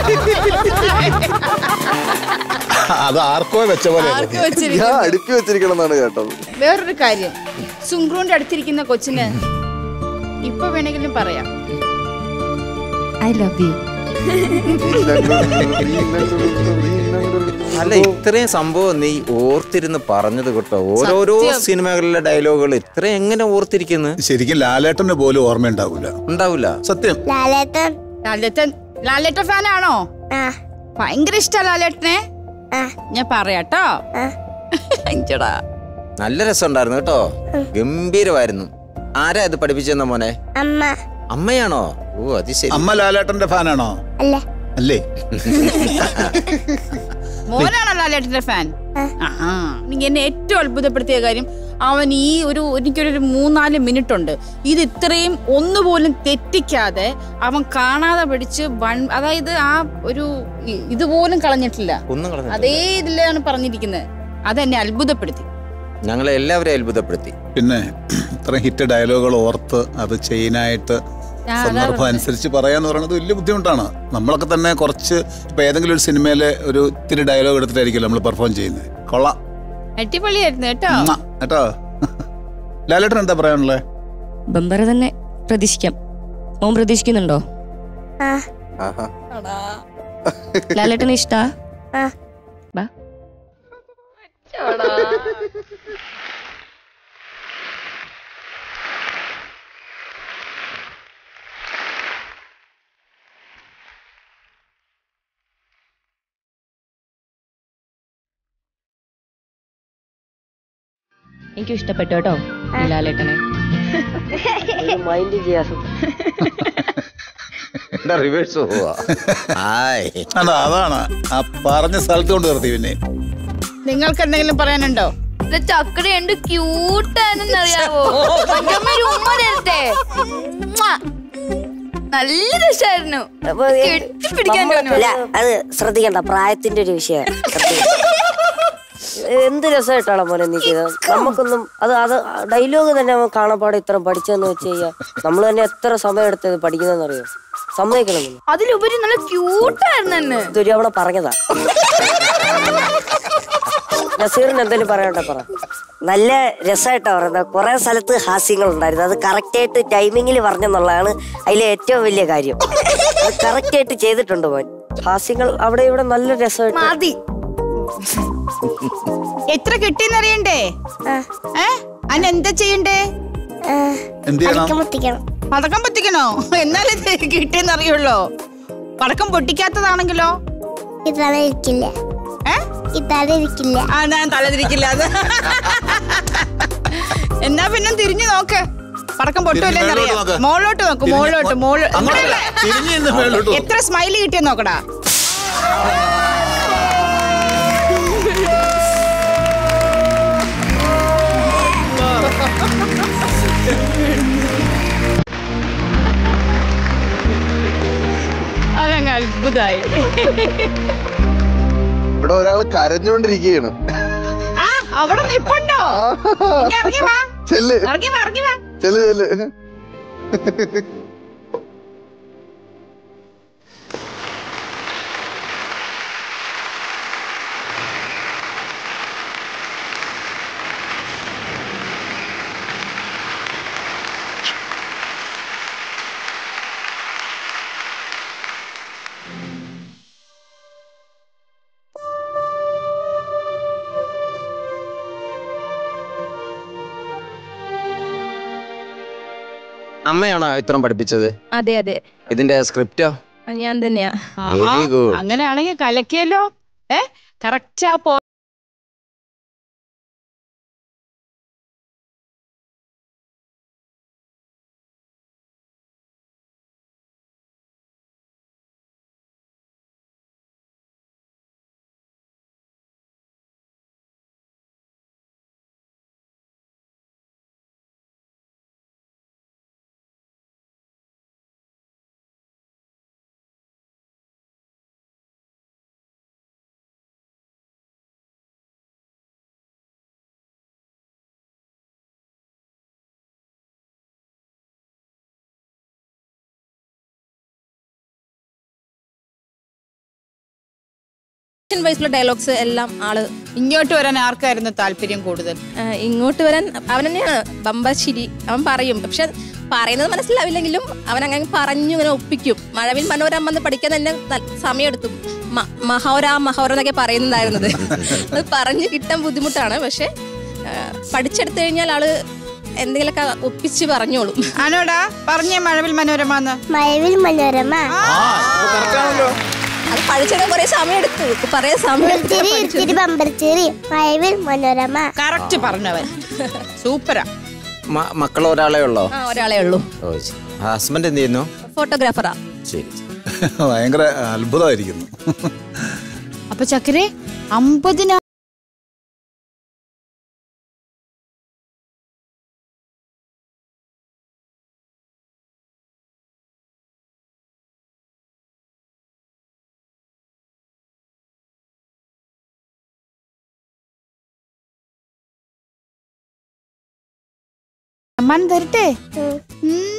അത് ആർക്കോ വെച്ച പോലെ ആർക്ക് ഞാൻ വെച്ചിരിക്കുന്നു അടുപ്പി വെച്ചിരിക്കണം എന്നാണ് കേട്ടത് വേറൊരു കാര്യം സുങ്ക്രൂന്റെ അടുത്തിരിക്കുന്ന കൊച്ചിന് ഇപ്പൊ വേണമെങ്കിലും പറയാം ഐ ലവ് യു അല്ല ഇത്രയും സംഭവം നീ ഓർത്തിരുന്ന് പറഞ്ഞത് കേട്ടോ ഓരോരോ സത്യം. സിനിമകളിലെ ഡയലോഗുകൾ ഇത്ര എങ്ങനെ ഓർത്തിരിക്കുന്നു ശരിക്കും ലാലേട്ടന് പോലും ഓർമ്മയുണ്ടാവൂല ഉണ്ടാവില്ല സത്യം ലാലേട്ടൻ ലാലേട്ടൻ ലാലേട്ട ഫാനാണോ ആ ഭയങ്കര ഇഷ്ട ലാലേട്ടനെ ആ ഞാൻ പറയാട്ടോ ആ അഞ്ചടാ നല്ല രസമുണ്ടായിരുന്നു കേട്ടോ ഗംഭീരമായിരുന്നു ആരാ ഇത് പഠിപ്പിച്ചെന്ന മോനെ അമ്മ അമ്മയാണോ ഓ അത് ശരി അമ്മ ലാലേട്ടന്റെ ഫാനാണോ അല്ല അല്ലേ മോനാണോ ലാലേട്ടന്റെ ഫാൻ ആഹാ. എനിക്ക് എന്നെ ഏറ്റവും അത്ഭുതപ്പെടുത്തിയ കാര്യം അവൻ ഈ ഒരു എനിക്കൊരു മൂന്നാല് മിനിറ്റ് ഉണ്ട് ഇത് ഇത്രയും ഒന്നുപോലും തെറ്റിക്കാതെ അവൻ കാണാതെ പഠിച്ച് വൺ അതായത് ആ ഒരു ഇ- ഇതുപോലും കളഞ്ഞിട്ടില്ല ഒന്നും കളഞ്ഞിട്ടില്ല. അതേ ഇതിലാണ് പറഞ്ഞിരിക്കുന്നത് അതെന്നെ അത്ഭുതപ്പെടുത്തി ഞങ്ങളെ എല്ലാവരെയും അത്ഭുതപ്പെടുത്തി പിന്നെ ഇത്രയും ഹിറ്റ് ഡയലോഗുകൾ ഓർത്ത് അത് ചെയിനായിട്ട് ആ, സന്ദർഭം അതാണ്. അനുസരിച്ച് പറയാന്ന് പറയുന്നത് വലിയ ബുദ്ധിമുട്ടാണ് നമ്മളൊക്കെ തന്നെ കുറച്ച് ഇപ്പൊ ഏതെങ്കിലും ഒരു സിനിമയിലെ ഒരു ഇത്തിരി ഡയലോഗ് എടുത്തിട്ടായിരിക്കും നമ്മൾ പെർഫോം ചെയ്യുന്നത് കൊള്ളാം അടിപൊളിയായിരുന്നു കേട്ടോ ഉമ്മ. കേട്ടോ ലാലേട്ടൻ എന്താ പറയാനുള്ളത് ബമ്പർ തന്നെ പ്രതീക്ഷിക്കാം മോൻ പ്രതീക്ഷിക്കുന്നുണ്ടോ ആ ലാലേട്ടന് ഇഷ്ടാ ആ ബാ എനിക്കും ഇഷ്ടപ്പെട്ടു കേട്ടോ ഈ ലാലേട്ടനെ മൈൻഡ് ചെയ്യാതെ റിവേഴ്സ് പോവാ ഹായ് അതാ അതാണ് ആ പറഞ്ഞ സ്ഥലത്ത് കൊണ്ട് നിർത്തി പിന്നെ നിങ്ങൾക്ക് എന്തെങ്കിലും പറയാനുണ്ടോ ഇത് ചക്കര എന്ത് ക്യൂട്ടാണെന്ന് അറിയാവോ ഒരു ഉമ്മ തരട്ടെ ഉമ്മ. നല്ല രസമായിരുന്നു കെട്ടിപ്പിടിക്കാൻ തോന്നുന്നു അല്ല അത് ശ്രദ്ധിക്കണ്ട പ്രായത്തിന്റെ ഒരു വിഷയം എന്ത് രസമായിട്ടാണ് മോനെ നീ ചെയ്തത് നമുക്കൊന്നും അത് അത് ഡയലോഗ് തന്നെ അവൻ കാണാപ്പാടെ ഇത്ര പഠിച്ചതെന്ന് വെച്ച് കഴിഞ്ഞാൽ നമ്മൾ തന്നെ എത്ര സമയം എടുത്തത് പഠിക്കുന്നതെന്ന് അറിയോ സമ്മതിക്കണം നീ. അതിലുപരി നല്ല ക്യൂട്ടായിരുന്നു തന്നെ ഇതൊരു അവളെ പറഞ്ഞതാ നസീറിന് എന്തെങ്കിലും പറയട്ടെ പറ നല്ല രസമായിട്ടാ പറയുന്നത് കുറെ സ്ഥലത്ത് ഹാസ്യങ്ങൾ ഉണ്ടായിരുന്നു അത് കറക്റ്റ് ആയിട്ട് ടൈമിങ്ങിൽ പറഞ്ഞെന്നുള്ളതാണ് അതിലെ ഏറ്റവും വലിയ കാര്യം അത് കറക്റ്റ് ആയിട്ട് ചെയ്തിട്ടുണ്ട് മോൻ ഹാസ്യങ്ങൾ അവിടെ ഇവിടെ നല്ല രസമായിട്ട് മതി എത്ര കിട്ടിയെന്നറിയണ്ടേ ഏ അതിന് എന്താ ചെയ്യണ്ടേ എന്ത് ചെയ്യണം പടക്കം പൊട്ടിക്കണം പടക്കം പൊട്ടിക്കണോ എന്നാലേ ഇത് കിട്ടിയെന്നറിയുള്ളോ പടക്കം പൊട്ടിക്കാത്തതാണെങ്കിലോ ഈ തല ഇരിക്കില്ല ഏ ഈ തല ഇരിക്കില്ല ആ ഞാൻ തലതിരിക്കില്ല അത് എന്നാ പിന്നെ തിരിഞ്ഞു നോക്ക് പടക്കം പൊട്ടുമല്ലെന്നറിയാം നോക്ക്. മോളോട്ട് നോക്ക് തിരിഞ്ഞ് മോളോട്ട് മോള് അങ്ങോട്ടല്ല, തിരിഞ്ഞ് നിന്ന് മേലോട്ട് നോക്ക്. എത്ര സ്മൈലി കിട്ടിയെന്ന് നോക്കടാ അതങ്ങ് അത്ഭുതമായി ഇവിടെ ഒരാൾ കരഞ്ഞോണ്ടിരിക്കുകയാണ് ആ അവിടെ നിപ്പുണ്ടോ ഇങ്ങ് ഇറങ്ങി വാ ചെല്ല് ഇറങ്ങി വാ ഇറങ്ങി വാ ചെല്ല് ചെല്ല് അമ്മയാണോ ഇത്രയും പഠിപ്പിച്ചത് അതെ അതെ ഇതിന്റെ സ്ക്രിപ്റ്റോ ഞാൻ തന്നെയാ വെരി ഗുഡ് അങ്ങനെയാണെങ്കിൽ കലക്കിയല്ലോ ഏ കറക്റ്റ് ആ പോ വയസ്സിലുള്ള ഡയലോഗ്സ് എല്ലാം ആള് ഇങ്ങോട്ട് വരാൻ ആർക്കായിരുന്നു താല്പര്യം കൂടുതൽ ആ, ഇങ്ങോട്ട് വരാൻ അവൻ തന്നെയാണ് ബമ്പശിരി അവൻ പറയും പക്ഷെ പറയുന്നത് മനസ്സിലാവില്ലെങ്കിലും അവൻ അങ്ങനെ പറഞ്ഞു ഇങ്ങനെ ഒപ്പിക്കും മഴവിൽ മനോരമ എന്ന് പഠിക്കാൻ തന്നെ ന- സമയമെടുത്തു മ- മഹോര മഹോര എന്നൊക്കെ പറയുന്നുണ്ടായിരുന്നത് അത് പറഞ്ഞു കിട്ടാൻ ബുദ്ധിമുട്ടാണ് പക്ഷെ ആ, പഠിച്ചെടുത്തു കഴിഞ്ഞാൽ ആള് എന്തെങ്കിലുമൊക്കെ ഒപ്പിച്ച് പറഞ്ഞോളും ആണോടാ പറഞ്ഞേ മഴവിൽ മനോരമ എന്ന് മഴവിൽ മനോരമ അത് പഠിച്ചെടുക്കാൻ കുറെ സമയം എടുത്തു പറയാൻ സമയം എടുത്തു ചിരി ഇരിച്ചിരി ബമ്പർ ചിരി മഴവിൽ മനോരമ കറക്റ്റ് പറഞ്ഞവൻ സൂപ്പറാ മ- മക്കൾ ഒരാളെ ഉള്ളോ ആ ഒരാളെ ഉള്ളൂ ഓ ഹസ്ബൻഡ് എന്ത് ചെയ്യുന്നു ഫോട്ടോഗ്രാഫറാ ശരി ഭയങ്കര അത്ഭുതമായിരിക്കുന്നു അപ്പൊ ചക്കരെ അമ്പതിനാ സമ്മാനം തരട്ടെ ഉം.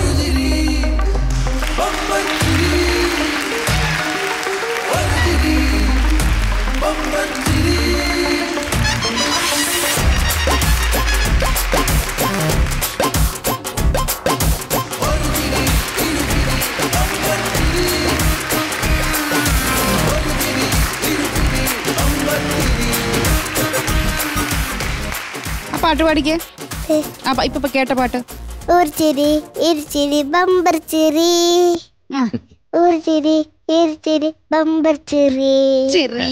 ആ പാട്ട് പാടിക്കേ ആ പ- ഇപ്പൊ ഇപ്പൊ കേട്ട പാട്ട് ഒരു ചിരി ഇരിച്ചിരി ബമ്പർ ചിരി ആ. ഒരു ചിരി ഇരിച്ചിരി ബമ്പർ ചിരി ചിറി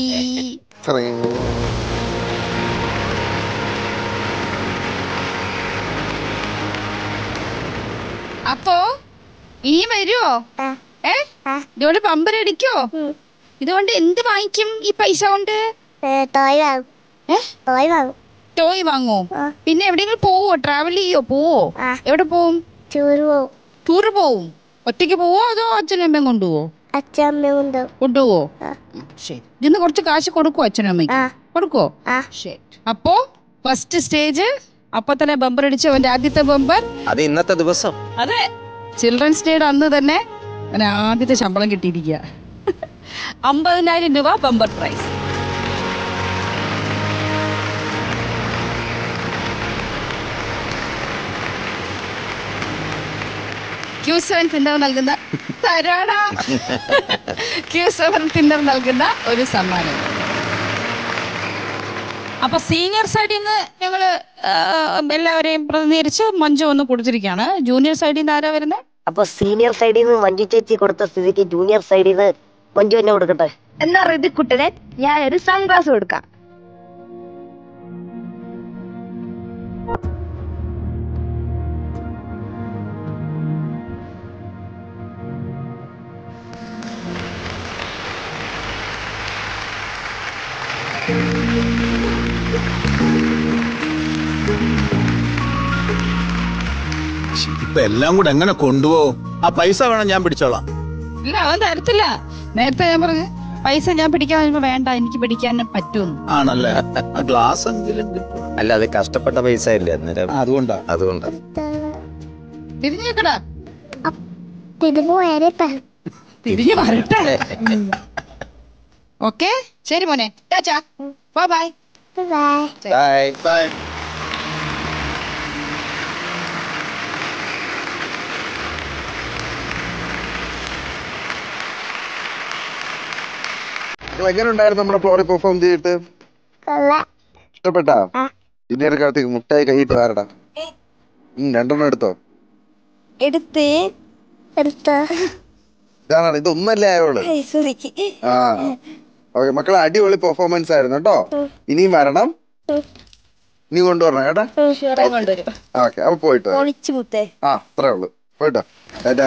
അപ്പോ ഈ വരുവോ ഏ ഇതുകൊണ്ട് പമ്പരടിക്കോ ഇതുകൊണ്ട് എന്ത് വാങ്ങിക്കും ഈ പൈസ കൊണ്ട് ടോയ് വാങ്ങും ഏ ടോയ് വാങ്ങും ടോയ് വാങ്ങോ പിന്നെ എവിടെയെങ്കിലും പോവോ ട്രാവൽ ചെയ്യോ പോവോ എവിടെ പോവും ടൂർ പോവും ടൂറ് പോവും ഒറ്റയ്ക്ക് പോവോ അതോ അച്ഛനും അമ്മയും കൊണ്ടുപോവോ അച്ഛമ്മ കൊണ്ടുപോകും കൊണ്ടുപോവോ ഉം, ശരി ഇതിന്ന് കുറച്ച് കാശ് കൊടുക്കുവോ അച്ഛനും അമ്മയ്ക്ക് കൊടുക്കുവോ ശരി അപ്പോ ഫസ്റ്റ് സ്റ്റേജ് അപ്പൊ തന്നെ ബമ്പർ അടിച്ചു അവന്റെ ആദ്യത്തെ ബമ്പർ അത് ഇന്നത്തെ ദിവസം അതെ ചിൽഡ്രൻസ് ഡേയുടെ അന്ന് തന്നെ അവന് ആദ്യത്തെ ശമ്പളം കിട്ടിയിരിക്കുക അമ്പതിനായിരം രൂപ bumper prize Q seven thinner നൽകുന്ന തരാടാ ക്യൂ സെവൻ തിന്നർ നൽകുന്ന ഒരു സമ്മാനം അപ്പൊ സീനിയർ സൈഡിൽ നിന്ന് ഞങ്ങള് ആ, എല്ലാവരെയും പ്രതിനിധീകരിച്ച് മഞ്ജു ഒന്ന് കൊടുത്തിരിക്കുകയാണ് ജൂനിയർ സൈഡിൽ നിന്ന് ആരാ വരുന്നത് അപ്പൊ സീനിയർ സൈഡിൽ നിന്ന് മഞ്ജു ചേച്ചി കൊടുത്ത സ്ഥിതിക്ക് ജൂനിയർ സൈഡിൽ നിന്ന് മഞ്ജു എന്നെ കൊടുക്കട്ടെ എന്നാ ഋതുക്കുട്ടനെ ഞാൻ ഒരു സൺഗ്ലാസ് കൊടുക്കാം ഇപ്പൊ എല്ലാം കൂടെ എങ്ങനെ കൊണ്ടുപോകും ആ പൈസ വേണം ഞാൻ പിടിച്ചോളാം ഇല്ല അവൻ തരത്തില്ല നേരത്തെ ഞാൻ പറഞ്ഞു പൈസ ഞാൻ പിടിക്കാൻ വരുമ്പോ വേണ്ട എനിക്ക് പിടിക്കാൻ പറ്റുമെന്ന് ആണല്ലേ ആ ഗ്ലാസ് എങ്കിലും കിട്ടും അല്ല അത് കഷ്ടപ്പെട്ട പൈസ ഇല്ലേ അന്നേരം അതുകൊണ്ടാ അതുകൊണ്ടാ തിരിഞ്ഞേക്കടാ തിരുമ്പോ വരട്ടെ തിരിഞ്ഞു വരട്ടെ ഓക്കെ ശരി മോനെ tata bye bye bye bye bye എങ്ങനെ ഉണ്ടായിരുന്നു നമ്മുടെ ഫ്ലോറിൽ പെർഫോം ചെയ്തിട്ട് കൊള്ളാം ഇഷ്ടപ്പെട്ടാ ഇനി ഒരു കാലത്തേക്ക് മുട്ടായി കൈയിട്ട് വാരടാ ഉം, രണ്ടെണ്ണം എടുത്തോ എടുത്ത് എടുത്തോ ഇതാണ് ഇത് ഒന്നല്ലേ ആയോള് ആ ഓക്കെ മക്കളെ അടിപൊളി പെർഫോമൻസ് ആയിരുന്നു കേട്ടോ ഇനിയും വരണം ഇനി കൊണ്ടുവരണം കേട്ടാ ഓക്കെ അപ്പൊ പോയിട്ട് വരാം. ഒളിച്ചു മുത്തേ ആ അത്രേ ഉള്ളൂ പോയിട്ടോ ടാറ്റാ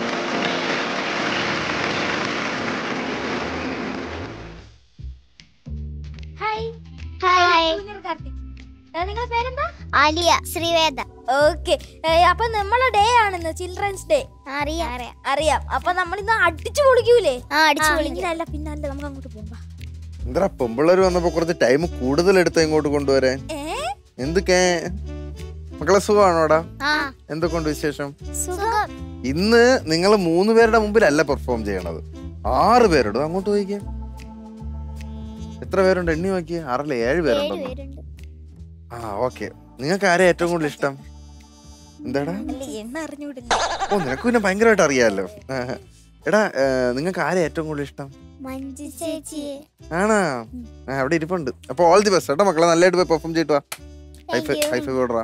ഹായ് ഹായ് നിങ്ങളുടെ പേരെന്താ ആലിയ ശ്രീവേദ ഓക്കെ അപ്പൊ നമ്മളെ ഡേ ആണെന്ന് ചിൽഡ്രൻസ് ഡേ അറിയാം അറിയാം അപ്പൊ നമ്മൾ ഇന്ന് അടിച്ചു പൊളിക്കൂലേ ആ, അടിച്ചു പൊളിക്കും. പിന്നല്ല പിന്നല്ല നമുക്ക് അങ്ങോട്ട് പോകാം എന്താ പെമ്പിള്ളേര് വന്നപ്പോ കുറച്ച് ടൈം കൂടുതൽ എടുത്ത ഇങ്ങോട്ട് കൊണ്ടുവരാൻ എന്തൊക്കെ മക്കളെ സുഖമാണോടാ ആ എന്തൊക്കെയുണ്ട് വിശേഷം സുഖം ഇന്ന് നിങ്ങൾ മൂന്ന് പേരുടെ മുമ്പിലല്ല പെർഫോം ചെയ്യണത് ആറ് പേരോട് അങ്ങോട്ട് പോയിക്കേ എത്ര പേരുണ്ട് എണ്ണി നോക്കിയേ ആറല്ല ഏഴ് പേരുണ്ടോ പേരുണ്ട് ആ ഓക്കെ നിങ്ങൾക്ക് ആരെ ഏറ്റവും കൂടുതൽ ഇഷ്ടം എന്താടാ അല്ല എണ്ണ അറിഞ്ഞൂടില്ല ഓ നിനക്ക് പിന്നെ ഭയങ്കരമായിട്ട് അറിയാലോ ആഹ്. എടാ നിങ്ങൾക്ക് ആരെ ഏറ്റവും കൂടുതൽ ഇഷ്ടം മഞ്ജു ചേച്ചി ആണാ ആ അവിടെ ഇരിപ്പുണ്ട് അപ്പൊ ഓൾ ദി ബെസ്റ്റ് കേട്ടോ മക്കളെ നല്ലതായിട്ട് പോയി പെർഫോം ചെയ്തിട്ട് വാ ഹൈഫൈ you. ഹൈഫൈ ഓർഡറാ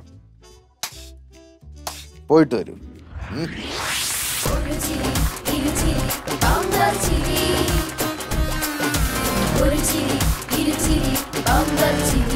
പോയിട്ട് വരൂ ഉം. ചിരി ഇരുചിരി ബമ്പർ ചിരി ഒരു ചിരി ഇരുചിരി ബമ്പർ ചിരി